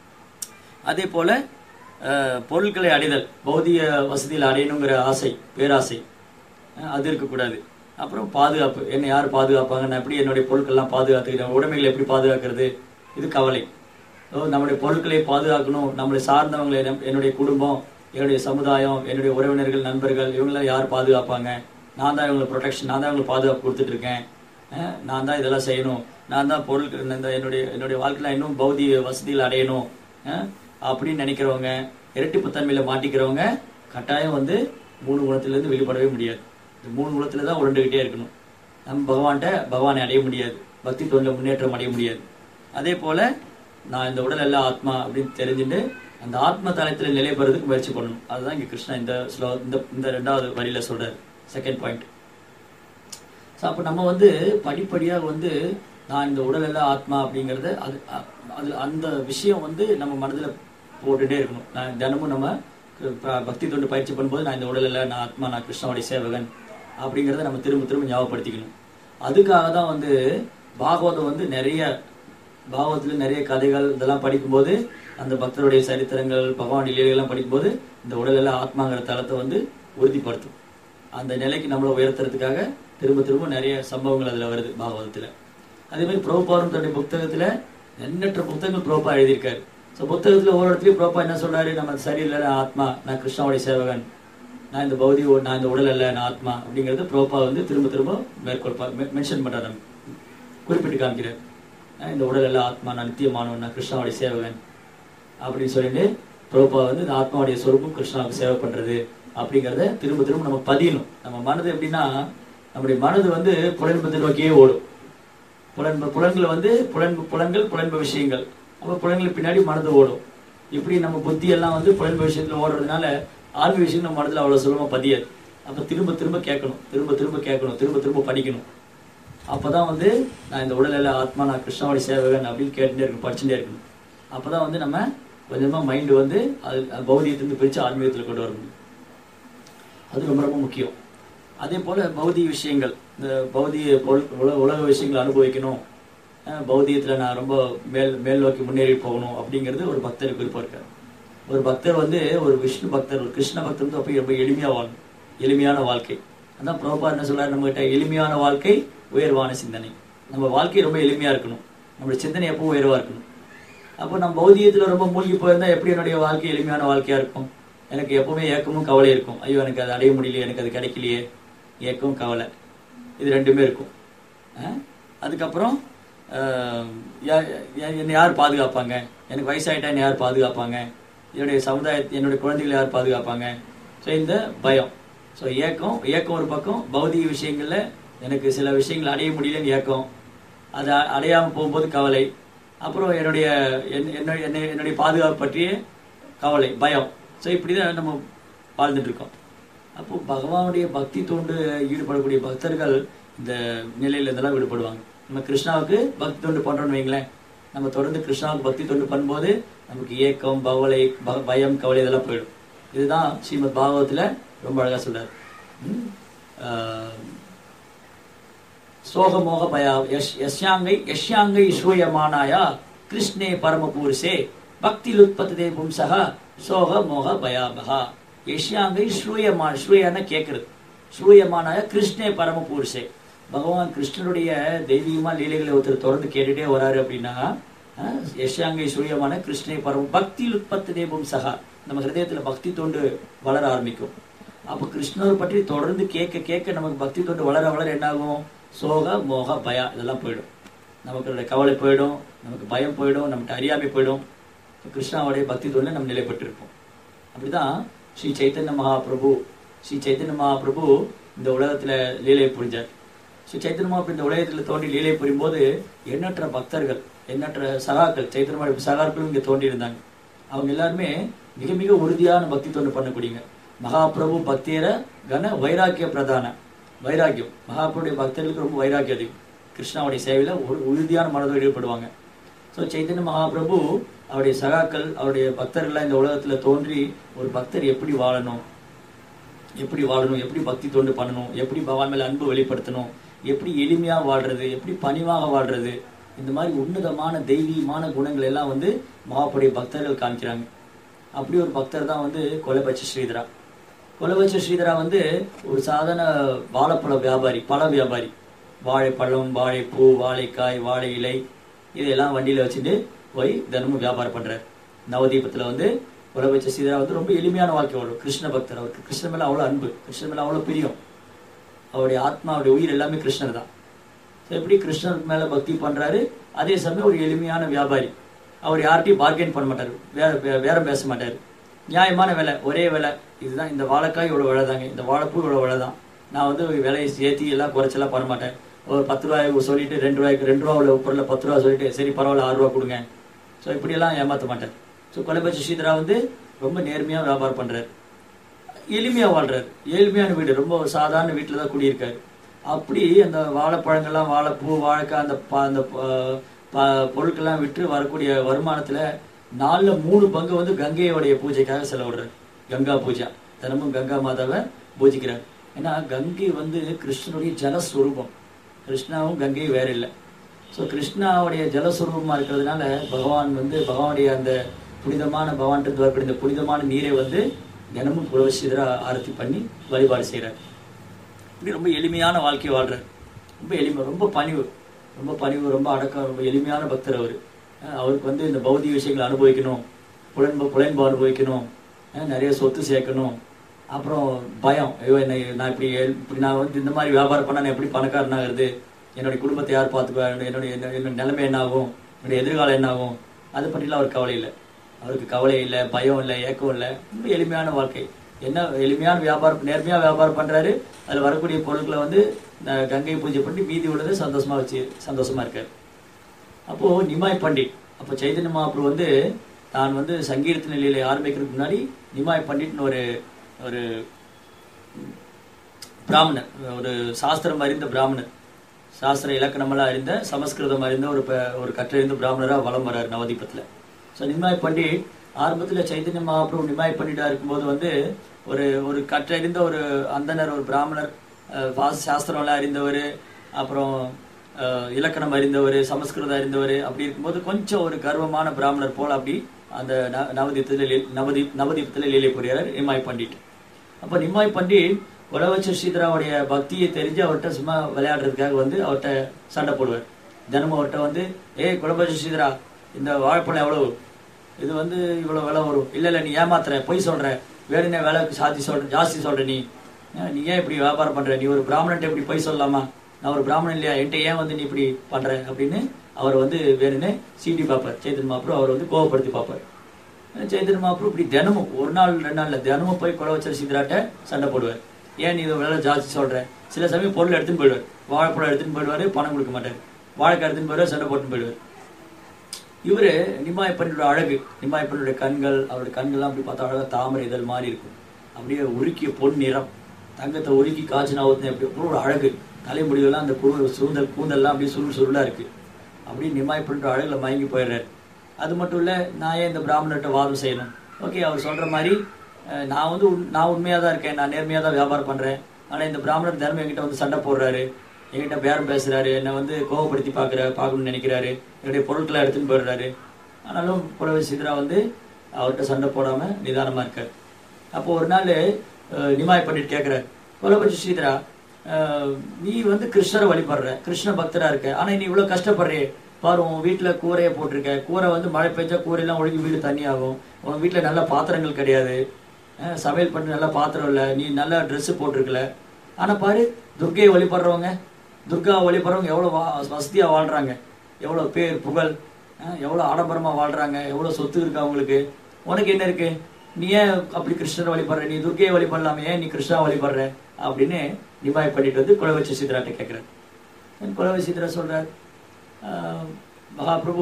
அதே போல அஹ், பொருட்களை அடைதல் பௌதிக வசதியில் அடையணுங்கிற ஆசை பேராசை அஹ், அது இருக்கக்கூடாது அப்புறம் பாதுகாப்பு என்னை யார் பாதுகாப்பாங்க நான் எப்படி என்னுடைய பொருட்கள்லாம் பாதுகாத்துக்கிறேன் உடைமைகளை எப்படி பாதுகாக்கிறது இது கவலை ஓ, நம்முடைய பொருட்களை பாதுகாக்கணும் நம்மளை சார்ந்தவங்களை நம்- என்னுடைய குடும்பம் என்னுடைய சமுதாயம் என்னுடைய உறவினர்கள் நண்பர்கள் இவங்களாம் யார் பாதுகாப்பாங்க நான் தான் இவங்களுக்கு ப்ரொடெக்ஷன் நான் தான் இவங்களுக்கு பாதுகாப்பு கொடுத்துட்டு இருக்கேன் அஹ், நான் தான் இதெல்லாம் செய்யணும் நான் தான் பொருட்கள் இந்த என்னுடைய என்னுடைய வாழ்க்கையில இன்னும் பௌதிக வசதிகள் அடையணும் அஹ், அப்படின்னு நினைக்கிறவங்க இரட்டிப்பு தன்மையில மாட்டிக்கிறவங்க கட்டாயம் வந்து மூணு குணத்திலிருந்து வெளிப்படவே முடியாது இந்த மூணு குணத்துல தான் உருண்டுகிட்டே இருக்கணும் நம்ம பகவான்கிட்ட பகவானை அடைய முடியாது பக்தி தொண்டில் முன்னேற்றம் அடைய முடியாது அதே போல நான் இந்த உடல் எல்லாம் ஆத்மா அப்படின்னு தெரிஞ்சுட்டு அந்த ஆத்ம தளத்தில் நிலை பெறதுக்கு முயற்சி பண்ணணும் அதுதான் இங்க கிருஷ்ணா இந்த ஸ்லோ இந்த இந்த ரெண்டாவது வரியில சொல்றாரு செகண்ட் பாயிண்ட் ஸோ அப்போ நம்ம வந்து படிப்படியாக வந்து நான் இந்த உடல் எல்லாம் ஆத்மா அப்படிங்கறத அது அ- அது அந்த விஷயம் வந்து நம்ம மனதில் போட்டுட்டே இருக்கணும் நான் தினமும் நம்ம ப- பக்தி தொண்டு பயிற்சி பண்ணும்போது நான் இந்த உடல் இல்லை நான் ஆத்மா நான் கிருஷ்ணாவுடைய சேவகன் அப்படிங்கறத நம்ம திரும்ப திரும்ப ஞாபகப்படுத்திக்கணும் அதுக்காக தான் வந்து பாகவதம் வந்து நிறைய பாகவத்துல நிறைய கதைகள் இதெல்லாம் படிக்கும்போது அந்த பக்தருடைய சரித்திரங்கள் பகவான் லீலைகள்லாம் படிக்கும்போது இந்த உடல் எல்லாம் ஆத்மாங்கிற தளத்தை வந்து உறுதிப்படுத்தும் அந்த நிலைக்கு நம்மளை உயர்த்துறதுக்காக திரும்ப திரும்ப நிறைய சம்பவங்கள் அதுல வருது பாகவதத்துல அதே மாதிரி புரோபாரும் தன்னுடைய புத்தகத்துல எண்ணற்ற புத்தகங்கள் புரோபா எழுதியிருக்காரு ஸோ புத்தகத்துல ஒரு இடத்துலயும் புரோபா என்ன சொல்றாரு நம்ம சரியில்லை நான் ஆத்மா நான் கிருஷ்ணாவுடைய சேவகன் நான் இந்த பௌதி நான் இந்த உடல் அல்ல நான் ஆத்மா அப்படிங்கறது புரோபா வந்து திரும்ப திரும்ப மேற்கொள் மென்ஷன் பண்றாரு நம்ம. குறிப்பிட்டு காமிக்கிறார் அஹ் இந்த உடல் எல்லாம் ஆத்மா நான் நித்தியமானவன் நான் கிருஷ்ணாவுடைய சேவகன் அப்படின்னு சொல்லிட்டு பிரபா வந்து இந்த ஆத்மாவுடைய சொரூபம் கிருஷ்ணாவுக்கு சேவை பண்றது அப்படிங்கறத திரும்ப திரும்ப நம்ம பதியணும் நம்ம மனது எப்படின்னா நம்முடைய மனது வந்து புலன்பத்தை நோக்கியே ஓடும் புலன்ப புலன்கள் வந்து புலன்பு புலன்கள் புலன்ப விஷயங்கள் அப்ப புலன்களுக்கு பின்னாடி மனது ஓடும் இப்படி நம்ம புத்தி எல்லாம் வந்து புலன்ப விஷயத்துல ஓடுறதுனால ஆன்மீக விஷயம் நம்ம மனதுல அவ்வளவு சுலபமா பதியாது அப்ப திரும்ப திரும்ப கேட்கணும் திரும்ப திரும்ப கேட்கணும் திரும்ப திரும்ப படிக்கணும் அப்பதான் வந்து நான் இந்த உடல் எல்லாம் ஆத்மா நான் கிருஷ்ணாவுடைய சேவகன் அப்படின்னு கேட்டுட்டே இருக்கணும் படிச்சுட்டே இருக்கணும் அப்பதான் வந்து நம்ம கொஞ்சமா மைண்ட் வந்து அது பௌதியத்திலிருந்து பிரிச்சு ஆன்மீகத்துல கொண்டு வர முடியும் அது ரொம்ப ரொம்ப முக்கியம் அதே போல பௌதிக விஷயங்கள் இந்த பௌதிக பொருள் உல உலக விஷயங்களை அனுபவிக்கணும் அஹ் பௌதிகத்துல நான் ரொம்ப மேல் மேல் நோக்கி முன்னேறி போகணும் அப்படிங்கிறது ஒரு பக்தருக்கு விருப்பம் இருக்காரு ஒரு பக்தர் வந்து ஒரு விஷ்ணு பக்தர் ஒரு கிருஷ்ண பக்தர் வந்து அப்ப ரொம்ப எளிமையா வாழணும் எளிமையான வாழ்க்கை அதான் பிரபா என்ன சொல்றாரு நம்ம கிட்ட எளிமையான வாழ்க்கை உயர்வான சிந்தனை நம்ம வாழ்க்கை ரொம்ப எளிமையா இருக்கணும் நம்மளுடைய சிந்தனை எப்பவும் உயர்வா இருக்கணும் அப்போ நம்ம பௌதிகத்துல ரொம்ப மூழ்கி போயிருந்தா எப்படி என்னுடைய வாழ்க்கை எளிமையான வாழ்க்கையா இருக்கும் எனக்கு எப்பவுமே ஏக்கமும் கவலை இருக்கும் ஐயோ எனக்கு அது அடைய முடியலையே எனக்கு அது கிடைக்கலையே ஏக்கம் கவலை இது ரெண்டுமே இருக்கும் அஹ், அதுக்கப்புறம் அஹ், யா- யா- என்னை யார் பாதுகாப்பாங்க எனக்கு வயசாயிட்டா என்னை யார் பாதுகாப்பாங்க என்னுடைய சமுதாயத்தை என்னுடைய குழந்தைகளை யார் பாதுகாப்பாங்க ஸோ இந்த பயம் ஸோ ஏக்கம் ஏக்கம் ஒரு பக்கம் பௌதிக விஷயங்கள்ல எனக்கு சில விஷயங்கள் அடைய முடியலன்னு ஏக்கம் அது அ- அடையாம போகும்போது கவலை அப்புறம் என்னுடைய என்- என்னுடைய என்னை- என்னுடைய பாதுகாப்பு பற்றிய கவலை பயம் ஸோ இப்படி தான் நம்ம வாழ்ந்துட்டு இருக்கோம் அப்போ பகவானுடைய பக்தி தொண்டு ஈடுபடக்கூடிய பக்தர்கள் இந்த நிலையில இதெல்லாம் ஈடுபடுவாங்க நம்ம கிருஷ்ணாவுக்கு பக்தி தொண்டு பண்றோம்னு வைங்களேன் நம்ம தொடர்ந்து கிருஷ்ணாவுக்கு பக்தி தொண்டு பண்ணும்போது நமக்கு ஏக்கம் பவலை ப- பயம் கவலை இதெல்லாம் போயிடும் இதுதான் ஸ்ரீமத் பாகவத்துல ரொம்ப அழகா சொல்றாரு ம்? ஆஹ், சோக மோக பயா யஷ் யஷ்யாங்கை யஷ்யாங்கை ஸ்ரூயமானாயா கிருஷ்ணே பரமபூருஷே பக்தி லுத்பத்ததே பும்சக சோக மோக பயாபகா யஷ்யாங்கை ஸ்ரூயமா ஸ்ரூயன கேட்கறது ஸ்ரூயமானாயா கிருஷ்ணே பரமபூருஷே பகவான் கிருஷ்ணனுடைய தெய்வீகமா லீலைகளை ஒருத்தர் தொடர்ந்து கேட்டுட்டே வராரு அப்படின்னா அஹ், யஷ்யாங்கை ஸ்ரூயமான கிருஷ்ணே பரம பக்தி லுத்பத்ததே பும்சகா நம்ம ஹிருதயத்துல பக்தி தொண்டு வளர ஆரம்பிக்கும் அப்ப கிருஷ்ணர் பற்றி தொடர்ந்து கேட்க கேட்க நமக்கு பக்தி தொண்டு வளர வளர என்னாகும் சோக மோக பயா இதெல்லாம் போயிடும் நமக்கு கவலை போயிடும் நமக்கு பயம் போயிடும் நமக்கு அறியாமை போயிடும் இப்ப கிருஷ்ணாவுடைய பக்தி தொண்டு நம்ம நிலைப்பட்டிருப்போம் அப்படிதான் ஸ்ரீ சைத்தன்ய மகாபிரபு ஸ்ரீ சைத்தன்ய மகாபிரபு இந்த உலகத்துல லீலை புரிஞ்சார் ஸ்ரீ சைத்தன்ய மகாபிரபு இந்த உலகத்துல தோன்றி லீலை புரியும் போது எண்ணற்ற பக்தர்கள் எண்ணற்ற சகாக்கள் சைத்தன்ய மகாபிரபு சகாக்களும் இங்க தோன்றி இருந்தாங்க அவங்க எல்லாருமே மிக மிக உறுதியான பக்தி தொண்டு பண்ணக்கூடியங்க மகாபிரபு பக்தியர கன வைராக்கிய பிரதான வைராக்கியம் மகாபிரபுடைய பக்தர்களுக்கு ரொம்ப வைராக்கியம் அதிகம் கிருஷ்ணாவுடைய சேவையில ஒரு உறுதியான மனதோடு ஈடுபடுவாங்க ஸோ சைத்தன்ய மகாபிரபு அவருடைய சகாக்கள் அவருடைய பக்தர்கள்லாம் இந்த உலகத்துல தோன்றி ஒரு பக்தர் எப்படி வாழணும் எப்படி வாழணும் எப்படி பக்தி தொண்டு பண்ணணும் எப்படி பகவான் மேல அன்பு வெளிப்படுத்தணும் எப்படி எளிமையா வாழ்றது எப்படி பணிவாக வாழ்றது இந்த மாதிரி உன்னதமான தெய்வீகமான குணங்கள் எல்லாம் வந்து மகாபுடைய பக்தர்கள் காமிக்கிறாங்க அப்படி ஒரு பக்தர் தான் வந்து கொலைபட்ச ஸ்ரீதரா கொலைபட்ச ஸ்ரீதரா வந்து ஒரு சாதாரண வாழைப்பழ வியாபாரி பழ வியாபாரி வாழைப்பழம் வாழைப்பூ வாழைக்காய் வாழை இலை இதெல்லாம் வண்டியில வச்சுட்டு போய் தினமும் வியாபாரம் பண்றாரு நவதீபத்துல வந்து கொலைபட்ச ஸ்ரீதரா வந்து ரொம்ப எளிமையான வாழ்க்கை வாழும் கிருஷ்ண பக்தர் அவருக்கு கிருஷ்ணன் மேல அவ்வளவு அன்பு கிருஷ்ணன் மேல அவ்வளவு பிரியம் அவருடைய ஆத்மா அவருடைய உயிர் எல்லாமே கிருஷ்ணர் தான் So, எப்படி கிருஷ்ணருக்கு மேல பக்தி பண்றாரு அதே சமயம் ஒரு எளிமையான வியாபாரி அவர் யார்கிட்டயும் பார்கெயின் பண்ண மாட்டாரு வேற வே- வேற பேச மாட்டாரு நியாயமான விலை ஒரே விலை இதுதான் இந்த வாழைக்காய் இவ்வளவு விலை தாங்க இந்த வாழைப்பூ இவ்வளவு விலை தான் நான் வந்து விலையை சேர்த்தி எல்லாம் குறைச்செல்லாம் பண்ண மாட்டேன் ஒரு பத்து ரூபாய்க்கு சொல்லிட்டு ரெண்டு ரூபாய்க்கு ரெண்டு ரூபா உள்ள பொருளை பத்து ரூபா சொல்லிட்டு சரி பரவாயில்ல ஆறு ரூபா கொடுங்க ஸோ இப்படியெல்லாம் ஏமாத்த மாட்டார் ஸோ கொலைபட்ச ஸ்ரீதரா வந்து ரொம்ப நேர்மையா வியாபாரம் பண்றாரு எளிமையா வாழ்றாரு ஏழ்மையான வீடு ரொம்ப ஒரு சாதாரண வீட்டில் தான் குடியிருக்காரு அப்படி அந்த வாழைப்பழங்கள்லாம் வாழைப்பூ வாழைக்காய் அந்த ப- அந்த ப- ப- பொருட்கள்லாம் விற்று வரக்கூடிய வருமானத்துல நாலுல மூணு பங்கு வந்து கங்கையோடைய பூஜைக்காக செலவிடுறாரு கங்கா பூஜா தினமும் கங்கா மாதாவை பூஜிக்கிறார் ஏன்னா கங்கை வந்து கிருஷ்ணனுடைய ஜலஸ்வரூபம் கிருஷ்ணாவும் கங்கையும் வேற இல்லை ஸோ கிருஷ்ணாவுடைய ஜலஸ்வரூபமா இருக்கிறதுனால பகவான் வந்து பகவானுடைய அந்த புனிதமான பகவான்ட்டு வரக்கூடிய இந்த புனிதமான நீரை வந்து தினமும் புரவசிதரா ஆரத்தி பண்ணி வழிபாடு செய்கிறார் இப்படி ரொம்ப எளிமையான வாழ்க்கை வாழ்றார் ரொம்ப எளிமை ரொம்ப பணிவு ரொம்ப பணிவு ரொம்ப அடக்கம் ரொம்ப எளிமையான பக்தர் அவர் அவருக்கு வந்து இந்த பௌதிக விஷயங்களை அனுபவிக்கணும் புலன்பு புலன்பு அனுபவிக்கணும் அஹ் நிறைய சொத்து சேர்க்கணும் அப்புறம் பயம் ஐயோ என்னை நான் இப்படி ஏழ்- இப்படி நான் வந்து இந்த மாதிரி வியாபாரம் பண்ணா நான் எப்படி பணக்காரன் ஆகுறது என்னுடைய குடும்பத்தை யார் பார்த்துக்குவா என்னுடைய என்ன- என்னுடைய நிலைமை என்ன ஆகும் என்னுடைய எதிர்காலம் என்ன ஆகும் அதை பற்றிலாம் அவர் கவலை இல்லை அவருக்கு கவலை இல்லை பயம் இல்லை ஏக்கம் இல்லை ரொம்ப எளிமையான வாழ்க்கை என்ன எளிமையான வியாபாரம் நேர்மையா வியாபாரம் பண்றாரு அதுல வரக்கூடிய பொருட்களை வந்து அஹ், கங்கை பூஜை பண்ணி மீதி உள்ளதை சந்தோஷமா வச்சு சந்தோஷமா இருக்காரு அப்போ நிமாய் பண்டிட் அப்போ சைதன்ய மகாபுரு வந்து தான் வந்து சங்கீர்த்த நிலையில ஆரம்பிக்கிறதுக்கு முன்னாடி நிமாய் பண்டிட்னு ஒரு ஒரு பிராமணர் ஒரு சாஸ்திரம் அறிந்த பிராமணர் சாஸ்திர இலக்கணமெல்லாம் அறிந்த சமஸ்கிருதம் அறிந்த ஒரு ப- ஒரு கற்றறிந்த பிராமணரா வலம் வராரு நவதீபத்துல ஸோ நிமாய் பண்டிட் ஆரம்பத்துல சைத்தன்ய மகாபிரபு நிமாய் பண்டிட்டா இருக்கும்போது வந்து ஒரு ஒரு கற்றறிந்த ஒரு அந்தனர் ஒரு பிராமணர் அஹ், வாச- சாஸ்திரம் எல்லாம் அறிந்தவர் அப்புறம் அஹ், இலக்கணம் அறிந்தவர் சமஸ்கிருதம் அறிந்தவர் அப்படி இருக்கும்போது கொஞ்சம் ஒரு கர்வமான பிராமணர் போல அப்படி அந்த ந- நவதீபத்துல லீ- நவதீப் நவதீபத்துல லீலை புரியார் நிமாய் பண்டிட் அப்ப நிம்மாய் பண்டிட் உலவச்ச ஸ்ரீதராவுடைய பக்தியை தெரிஞ்சு அவர்கிட்ட சும்மா விளையாடுறதுக்காக வந்து அவர்கிட்ட சண்டை போடுவார் தினமும் அவர்கிட்ட வந்து ஏய் குலபட்ச ஸ்ரீதரா இந்த வாழைப்பழம் எவ்வளவு இது வந்து இவ்வளவு விலை வரும் இல்ல இல்ல நீ ஏமாத்துற பொய் சொல்ற வேணுனே விலை சாத்தி சொல்ற ஜாஸ்தி சொல்ற நீ அஹ் நீ ஏன் இப்படி வியாபாரம் பண்ற நீ ஒரு பிராமணன்ட்ட இப்படி பொய் சொல்லலாமா நான் ஒரு பிராமணன் இல்லையா என்கிட்ட ஏன் வந்து நீ இப்படி பண்ற அப்படின்னு அவர் வந்து வேணும்னு சீண்டி பார்ப்பார் சைத்தன் மாப்ரு அவர் வந்து கோவப்படுத்தி பார்ப்பார் சைத்தன் மாப்ரு இப்படி தினமும் ஒரு நாள் ரெண்டு நாள்ல தினமும் போய் குல வச்ச சீதராட்ட சண்டை போடுவார் ஏன் நீ இதை வேலை ஜாஸ்தி சொல்ற சில சமயம் பொருள் எடுத்துன்னு போயிடுவார் வாழைப்பழம் எடுத்துன்னு போயிடுவாரு பணம் கொடுக்க மாட்டார் வாழைக்காய் எடுத்துன்னு போயிடுவார் சண்டை போட்டுன்னு போயிடுவார் இவரு நிமாயப்பனுடைய அழகு நிமாயப்பனுடைய கண்கள் அவருடைய கண்கள்லாம் அப்படி பார்த்தா அழகா தாமரை இதழ் மாதிரி இருக்கும் அப்படியே உருக்கிய பொன் நிறம் தங்கத்தை உருக்கி காய்ச்சினா ஊத்துன அப்படி அவ்வளோ ஒரு அழகு தலைமுடிவெல்லாம் அந்த குரு சுருந்தல் கூந்தல்லாம் அப்படியே சுருள் சுருளா இருக்கு அப்படியே நிமாயப்பனுடைய அழகுல மயங்கி போயிடுறாரு அது மட்டும் இல்ல நான் ஏன் இந்த பிராமணர்கிட்ட வாதம் செய்யணும் ஓகே அவர் சொல்ற மாதிரி அஹ், நான் வந்து உண்- நான் உண்மையா தான் இருக்கேன் நான் நேர்மையா தான் வியாபாரம் பண்றேன் ஆனா இந்த பிராமணர் தினமும் என்கிட்ட வந்து சண்டை போடுறாரு என்கிட்ட பேரம் பேசுறாரு என்னை வந்து கோவப்படுத்தி பார்க்குற பார்க்கணும்னு நினைக்கிறாரு என்னுடைய பொருட்களை எடுத்துன்னு போயிடுறாரு ஆனாலும் புலவை சித்ரா வந்து அவர்கிட்ட சண்டை போடாம நிதானமா இருக்காரு அப்போ ஒரு நாள் அஹ், நிமாய் பண்ணிட்டு கேட்கிறார் புலவச்சி சீதரா அஹ், நீ வந்து கிருஷ்ணரை வழிபடுற கிருஷ்ண பக்தரா இருக்க ஆனா நீ இவ்வளவு கஷ்டப்படுறியே பாரு உன் வீட்டுல கூரையை போட்டிருக்க கூரை வந்து மழை பெஞ்சா கூரையெல்லாம் ஒழுங்கி வீடு தண்ணி ஆகும் உன் வீட்டுல நல்ல பாத்திரங்கள் கிடையாது அஹ், சமையல் பண்ண நல்ல பாத்திரம் இல்ல நீ நல்ல Dress போட்டிருக்கல ஆனா பாரு துர்க்கையை வழிபடுறவங்க துர்காவை வழிபடுறவங்க எவ்வளவு வா- வசதியா வாழ்றாங்க எவ்வளவு பேர் புகழ் அஹ், எவ்வளவு ஆடம்பரமா வாழ்றாங்க எவ்வளவு சொத்து இருக்கு அவங்களுக்கு உனக்கு என்ன இருக்கு நீ ஏன் அப்படி கிருஷ்ணரை வழிபடுற நீ துர்க்கையை வழிபடலாமே ஏன் நீ கிருஷ்ணா வழிபடுற அப்படின்னு நிபாய் பண்ணிட்டு வந்து குலவச்சி சித்ராட்ட கேட்கிறார் குலவச்சி சித்ரா சொல்றார் "ஆஹ், மகாபிரபு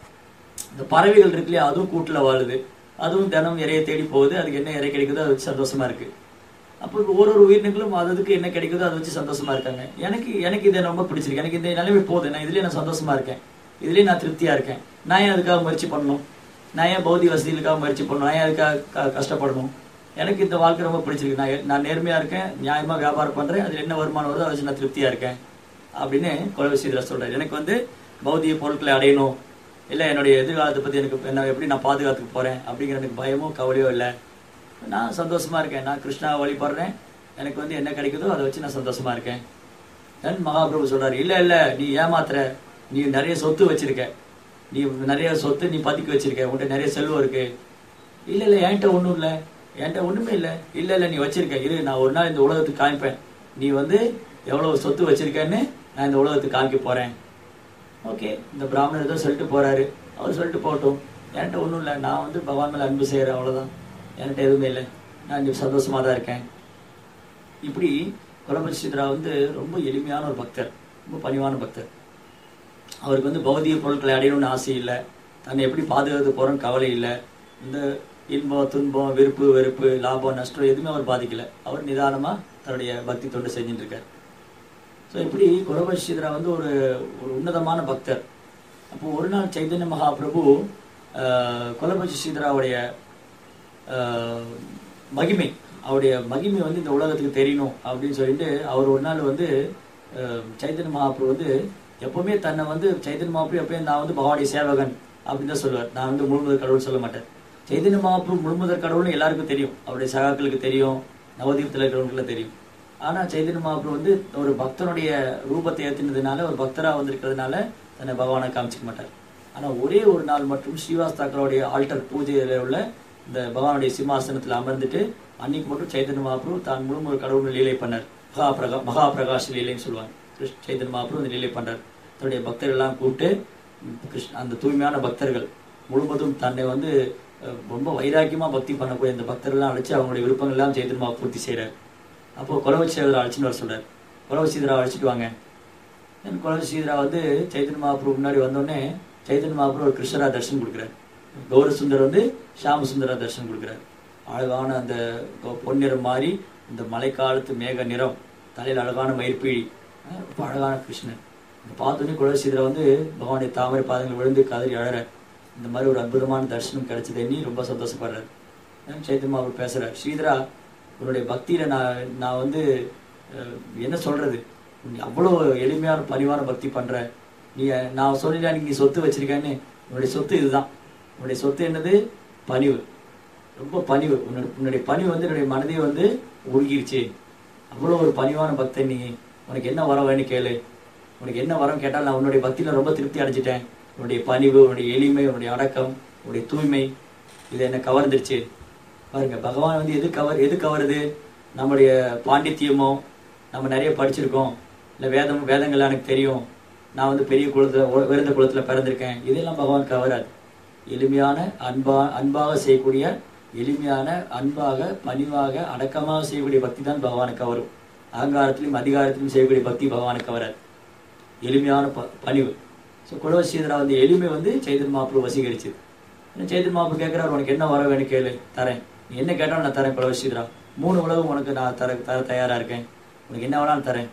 இந்த பறவைகள் இருக்கு இல்லையா அதுவும் கூட்டுல வாழுது அதுவும் தினம் இறைய தேடி போகுது அதுக்கு என்ன இறை கிடைக்குதோ அதை வச்சு சந்தோஷமா இருக்கு அப்போ ஒரு ஒரு உயிரினங்களும் அது அதுக்கு என்ன கிடைக்குதோ அதை வச்சு சந்தோஷமா இருக்காங்க எனக்கு எனக்கு இது ரொம்ப பிடிச்சிருக்கு எனக்கு இந்த நிலைமை போகுது நான் இதுலயே நான் சந்தோஷமா இருக்கேன் இதுலயே நான் திருப்தியா இருக்கேன் நான் ஏன் அதுக்காக முயற்சி பண்ணணும் நான் ஏன் பௌதிக வசதிகளுக்காக முயற்சி பண்ணணும் நான் ஏன் அதுக்காக க- கஷ்டப்படணும் எனக்கு இந்த வாழ்க்கை ரொம்ப பிடிச்சிருக்கு நான் எ- நான் நேர்மையா இருக்கேன் நியாயமா வியாபாரம் பண்றேன் அதுல என்ன வருமானம் வருதோ அதை வச்சு நான் திருப்தியா இருக்கேன் அப்படின்னு குலவிசீதர சொல்றாரு எனக்கு வந்து பௌதிக பொருட்களை அடையணும் இல்ல என்னுடைய எதிர்காலத்தை பத்தி எனக்கு என்ன எப்படி நான் பாதுகாத்துக்க போறேன் அப்படிங்கிற எனக்கு பயமோ கவலையோ இல்லை நான் சந்தோஷமா இருக்கேன் நான் கிருஷ்ணாவை வழிபடுறேன் எனக்கு வந்து என்ன கிடைக்குதோ அதை வச்சு நான் சந்தோஷமா இருக்கேன் தென் மகாபிரபு சொல்றாரு இல்ல இல்ல நீ ஏமாத்துற நீ நிறைய சொத்து வச்சிருக்க நீ நிறைய சொத்து நீ பதுக்கி வச்சிருக்க உன்கிட்ட நிறைய செல்வம் இருக்கு இல்ல இல்ல என்கிட்ட ஒண்ணும் இல்ல என்கிட்ட ஒண்ணுமே இல்ல இல்ல இல்ல நீ வச்சிருக்க இரு நான் ஒரு நாள் இந்த உலகத்துக்கு காமிப்பேன் நீ வந்து எவ்வளவு சொத்து வச்சிருக்கேன்னு நான் இந்த உலகத்துக்கு காமிக்க போறேன் ஓகே இந்த பிராமணர் ஏதோ சொல்லிட்டு போறாரு அவர் சொல்லிட்டு போகட்டும் என்கிட்ட ஒண்ணும் இல்ல நான் வந்து பகவான் மேல அன்பு செய்யறேன் அவ்வளவுதான் என்கிட்ட எதுவுமே இல்லை நான் இங்க சந்தோஷமா தான் இருக்கேன் இப்படி குலபதி சித்ரா வந்து ரொம்ப எளிமையான ஒரு பக்தர் ரொம்ப பணிவான பக்தர் அவருக்கு வந்து பௌதிக பொருட்களை அடையணும்னு ஆசை இல்லை தன்னை எப்படி பாதுகாத்து போறோம்னு கவலை இல்லை இந்த இன்பம் துன்பம் விருப்பு வெறுப்பு லாபம் நஷ்டம் எதுவுமே அவர் பாதிக்கல அவர் நிதானமா தன்னுடைய பக்தி தொண்டு செஞ்சுட்டு இருக்கார் ஸோ இப்படி குலபதி சித்ரா வந்து ஒரு ஒரு உன்னதமான பக்தர் அப்போ ஒரு நாள் சைதன்ய மகாபிரபு ஆஹ், குலபதி சித்ராவுடைய ஆஹ், மகிமை அவருடைய மகிமை வந்து இந்த உலகத்துக்கு தெரியணும் அப்படின்னு சொல்லிட்டு அவர் ஒரு நாள் வந்து ஆஹ், சைத்தன்ய மகாபிரபு வந்து எப்பவுமே தன்னை வந்து சைத்தன்ய மகாபிரபு எப்பயும் நான் வந்து பகவானுடைய சேவகன் அப்படின்னு தான் சொல்லுவார் நான் வந்து முழுமுதற் கடவுள் சொல்ல மாட்டேன் சைத்தன்ய மகாபிரபு முழுமுதற் கடவுள்னு எல்லாருக்கும் தெரியும் அவருடைய சகாக்களுக்கு தெரியும் நவதீபத்தில் இருக்கிறவங்களுக்கு தெரியும் ஆனா சைதன்ய மகாபிரபு வந்து ஒரு பக்தனுடைய ரூபத்தை ஏத்தினதுனால ஒரு பக்தரா வந்திருக்கிறதுனால தன்னை பகவானை காமிச்சிக்க மாட்டார் ஆனா ஒரே ஒரு நாள் மட்டும் ஸ்ரீவாஸ் தாக்கரோடைய ஆல்டர் பூஜையில உள்ள இந்த பகவானுடைய சிம்மாசனத்துல அமர்ந்துட்டு அன்னைக்கு மட்டும் சைதன்ய மகாபிரபு தான் முழு ஒரு கடவுள் லீலை பண்ணார் மகா பிரகா மகா பிரகாஷ் லீலைன்னு சொல்லுவாங்க கிருஷ்ண சைதன்ய மகாபிரபு அந்த லீலை பண்றார் தன்னுடைய பக்தர்கள் எல்லாம் கூப்பிட்டு கிருஷ்ண அந்த தூய்மையான பக்தர்கள் முழுவதும் தன்னை வந்து அஹ், ரொம்ப வைராக்கியமா பக்தி பண்ணக்கூடிய இந்த பக்தர்கள்லாம் அழைச்சு அவங்களுடைய விருப்பங்கள் எல்லாம் சைதன்ய மகா பூர்த்தி செய்றார் அப்போ குலவச்சி சேவரை அழைச்சிட்டு வர சொல்றாரு குலவச்சி சீதரா அழைச்சிட்டு வாங்க தென் குலவச்சி சீதரா வந்து சைதன்ய மகாபிரபு முன்னாடி வந்தோடனே சைதன்ய மகாபிரபு ஒரு கிருஷ்ணரா தரிசனம் கொடுக்குறாரு கௌர சுந்தர் வந்து ஷாம சுந்தரா தரிசனம் கொடுக்குறாரு அழகான அந்த பொ- பொன்னிறம் மாதிரி இந்த மழைக்காலத்து மேக நிறம் தலையில் அழகான மயிர்பீழி அஹ் ரொம்ப அழகான கிருஷ்ணன் இந்த பார்த்தோன்னே குலவச்சி சீதரா வந்து பகவானுடைய தாமரை பாதங்கள் விழுந்து கதறி அழற இந்த மாதிரி ஒரு அற்புதமான தரிசனம் கிடைச்சது எண்ணி ரொம்ப சந்தோஷப்படுறாரு அஹ் சைத்தன்ய மகாபிரபு பேசுறாரு ஸ்ரீதரா உன்னுடைய பக்தியில நான் நான் வந்து அஹ், என்ன சொல்றது நீ அவ்வளவு எளிமையான பணிவான பக்தி பண்ற நீ அஹ், நான் சொல்லிட்டேன் அன்னைக்கு நீ சொத்து வச்சிருக்கேன்னு உன்னுடைய சொத்து இதுதான் உன்னுடைய சொத்து என்னது பணிவு ரொம்ப பணிவு உன்னுடைய உன்னுடைய பணிவு வந்து என்னுடைய மனதை வந்து உருகிருச்சு அவ்வளவு ஒரு பணிவான பக்தன் நீ உனக்கு என்ன வரம் வேணும் கேளு உனக்கு என்ன வரம் கேட்டால் நான் உன்னுடைய பக்தியில ரொம்ப திருப்தி அடைஞ்சிட்டேன் உன்னுடைய பணிவு உன்னுடைய எளிமை உன்னுடைய அடக்கம் உன்னுடைய தூய்மை இது என்ன கவர்ந்துருச்சு பாருங்க பகவான் வந்து எது கவர் எது கவருது நம்முடைய பாண்டித்தியமோ நம்ம நிறைய படிச்சிருக்கோம் இல்லை வேதம் வேதங்கள் எனக்கு தெரியும் நான் வந்து பெரிய குளத்தில் உயர்ந்த குளத்தில் பிறந்திருக்கேன் இதெல்லாம் பகவானுக்கு கவராது எளிமையான அன்பா அன்பாக செய்யக்கூடிய எளிமையான அன்பாக பணிவாக அடக்கமாக செய்யக்கூடிய பக்தி தான் பகவானுக்கு வரும் அகங்காரத்திலும் அதிகாரத்திலும் செய்யக்கூடிய பக்தி பகவானுக்கு வராது எளிமையான ப பணிவு ஸோ குலவ சீதரா வந்து எளிமை வந்து சைதன் மாப்பிள்ள வசீகரிச்சது ஏன்னா சைதன் மாப்பிள்ள கேட்குறாரு உனக்கு என்ன வர வேணும் கேளு தரேன் நீ என்ன கேட்டாலும் நான் தரேன் குலவ சீதரா மூணு உலகம் உனக்கு நான் தர தர தயாராக இருக்கேன் உனக்கு என்ன வேணாலும் தரேன்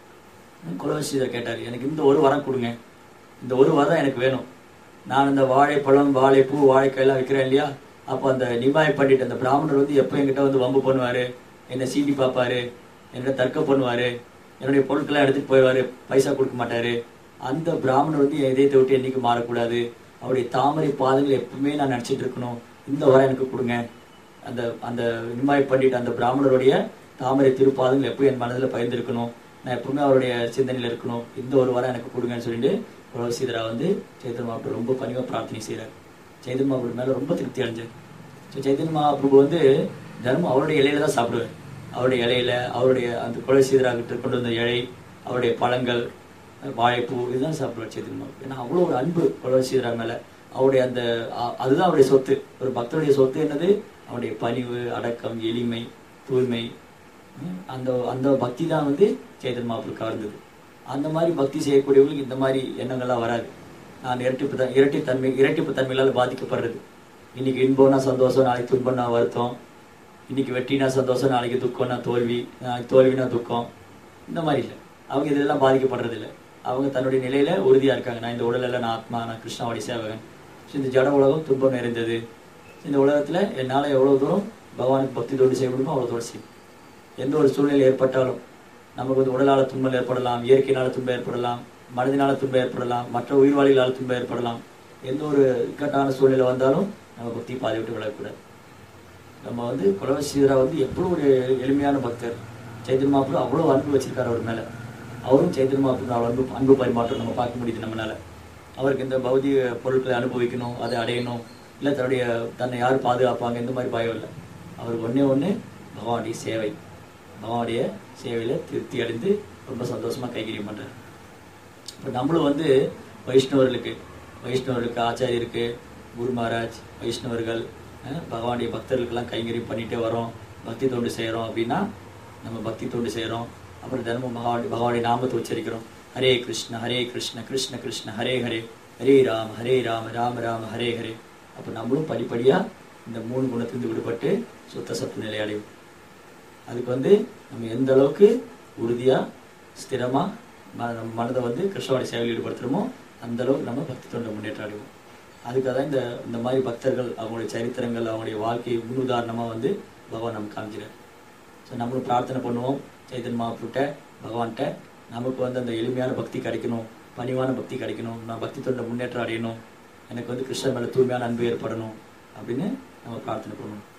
குலவசீதர் கேட்டார் எனக்கு இந்த ஒரு வரம் கொடுங்க இந்த ஒரு வரம் எனக்கு வேணும் நான் இந்த வாழைப்பழம் வாழைப்பூ வாழைக்காயெல்லாம் விற்கிறேன் இல்லையா அப்போ அந்த நிமாய் பண்ணிட்டு அந்த பிராமணர் வந்து எப்போ என்கிட்ட வந்து வம்பு பண்ணுவாரு என்னை சீண்டி பார்ப்பாரு என்னோட தர்க்கம் பண்ணுவாரு என்னுடைய பொருட்கள்லாம் எடுத்துட்டு போயிடுவாரு பைசா கொடுக்க மாட்டாரு அந்த பிராமணர் வந்து என் இதயத்தை விட்டு என்னைக்கு மாறக்கூடாது அவருடைய தாமரை பாதங்கள் எப்பவுமே நான் நினச்சிட்டு இருக்கணும் இந்த வரம் எனக்கு கொடுங்க அந்த அந்த நிமாய் பண்ணிட்டு அந்த பிராமணருடைய தாமரை திருப்பாதங்கள் எப்போ என் மனதில் பயந்துருக்கணும் நான் எப்பவுமே அவருடைய சிந்தனையில் இருக்கணும் இந்த ஒரு வாரம் எனக்கு கொடுங்கன்னு சொல்லிட்டு உலகசீதரா வந்து சைத்தன்ய மகாபிரபு ரொம்ப பணிவாக பிரார்த்தனை செய்கிறார் சைத்தன்ய மகாபிரபு மேலே ரொம்ப திருப்தி அடைஞ்சார் ஸோ சைத்தன்ய மகாபிரபு வந்து தினமும் அவருடைய இலையில தான் சாப்பிடுவார் அவருடைய இலையில அவருடைய அந்த குலசீதரா கிட்ட கொண்டு வந்த இலை அவருடைய பழங்கள் வாழைப்பூ இதுதான் சாப்பிடுவார் சைத்தன்ய மகாபிரபு ஏன்னா அவ்வளோ ஒரு அன்பு குலசீதரா மேலே அவருடைய அந்த அ- அதுதான் அவருடைய சொத்து ஒரு பக்தருடைய சொத்து என்னது அவருடைய பணிவு அடக்கம் எளிமை தூய்மை ம், அந்த அந்த பக்தி தான் வந்து சேதன் மாப்பிள் கவர்ந்தது அந்த மாதிரி பக்தி செய்யக்கூடியவங்களுக்கு இந்த மாதிரி எண்ணங்கள்லாம் வராது நான் இரட்டிப்பு த இரட்டிப்பு தன்மை இரட்டிப்பு தன்மைகளால் பாதிக்கப்படுறது இன்னைக்கு இன்பம்னா சந்தோஷம் நாளைக்கு துன்பம்னா வருத்தம் இன்னைக்கு வெற்றினா சந்தோஷம் நாளைக்கு துக்கம்னா தோல்வி நாளைக்கு தோல்வினா துக்கம் இந்த மாதிரி இல்லை அவங்க இதெல்லாம் பாதிக்கப்படுறது இல்லை அவங்க தன்னுடைய நிலையில உறுதியா இருக்காங்க நான் இந்த உடலில் நான் ஆத்மா நான் கிருஷ்ணாவடி சேவகன் ஸோ இந்த ஜட உலகம் துன்பம் நிறைந்தது இந்த உலகத்துல என்னால எவ்வளவு தூரம் பகவானுக்கு பக்தி தொண்டு செய்ய முடியுமோ அவ்வளவு தூரம் செய்யும் எந்த ஒரு சூழ்நிலை ஏற்பட்டாலும் நமக்கு வந்து உடலால துன்பம் ஏற்படலாம் இயற்கையினால துன்பம் ஏற்படலாம் மனதினால துன்பம் ஏற்படலாம் மற்ற உயிர்வாளிகளால் துன்பம் ஏற்படலாம் எந்த ஒரு இக்கட்டான சூழ்நிலை வந்தாலும் நம்ம பக்தி பாதி விட்டு விடக்கூடாது நம்ம வந்து குலவசீதரா வந்து எவ்வளோ ஒரு எளிமையான பக்தர் சைத்தன்ய மாப்பு அவ்வளோ அன்பு வச்சிருக்காரு அவர் மேல அவரும் சைத்தன்ய மாப்பு அவ்வளோ அன்பு அன்பு பரிமாற்றம் நம்ம பார்க்க முடியுது நம்மளால அவருக்கு இந்த பௌதிக பொருட்களை அனுபவிக்கணும் அதை அடையணும் இல்லை தன்னுடைய தன்னை யார் பாதுகாப்பாங்க இந்த மாதிரி பயம் இல்லை அவருக்கு ஒண்ணே ஒண்ணு பகவானுடைய சேவை பகவானுடைய சேவையில திருப்தி அடைந்து ரொம்ப சந்தோஷமா கைகரியம் பண்றாரு இப்போ நம்மளும் வந்து வைஷ்ணவர்களுக்கு வைஷ்ணவர்களுக்கு ஆச்சாரியருக்கு குரு மகாராஜ் வைஷ்ணவர்கள் அஹ், பகவானுடைய பக்தர்களுக்கெல்லாம் கைங்கரியம் பண்ணிட்டே வரோம் பக்தி தொண்டு செய்கிறோம் அப்படின்னா நம்ம பக்தி தொண்டு செய்கிறோம் அப்புறம் தினமும் பகவான் பகவானுடைய நாமத்தை உச்சரிக்கிறோம் ஹரே கிருஷ்ண ஹரே கிருஷ்ண கிருஷ்ண கிருஷ்ண ஹரே ஹரே ஹரே ராம ஹரே ராம ராம ராம ஹரே ஹரே அப்போ நம்மளும் படிப்படியாக இந்த மூணு குணத்திலிருந்து விடுபட்டு சுத்த சத்து நிலை அடையும் அதுக்கு வந்து நம்ம எந்த அளவுக்கு உறுதியா ஸ்திரமா ம- நம்ம மனதை வந்து கிருஷ்ணனுடைய சேவையில் ஈடுபடுத்துறோமோ அந்த அளவுக்கு நம்ம பக்தி தொண்டை முன்னேற்றம் அடைவோம் அதுக்காக தான் இந்த இந்த மாதிரி பக்தர்கள் அவங்களுடைய சரித்திரங்கள் அவங்களுடைய வாழ்க்கை முன்னுதாரணமா வந்து பகவான் நமக்கு காமிக்கிறார் ஸோ நம்மளும் பிரார்த்தனை பண்ணுவோம் சைதன் மாப்பிட்ட பகவான்கிட்ட நமக்கு வந்து அந்த எளிமையான பக்தி கிடைக்கணும் பணிவான பக்தி கிடைக்கணும் நான் பக்தி தொண்டை முன்னேற்றம் அடையணும் எனக்கு வந்து கிருஷ்ணன் மேல தூய்மையான அன்பு ஏற்படணும் அப்படின்னு நம்ம பிரார்த்தனை பண்ணுவோம்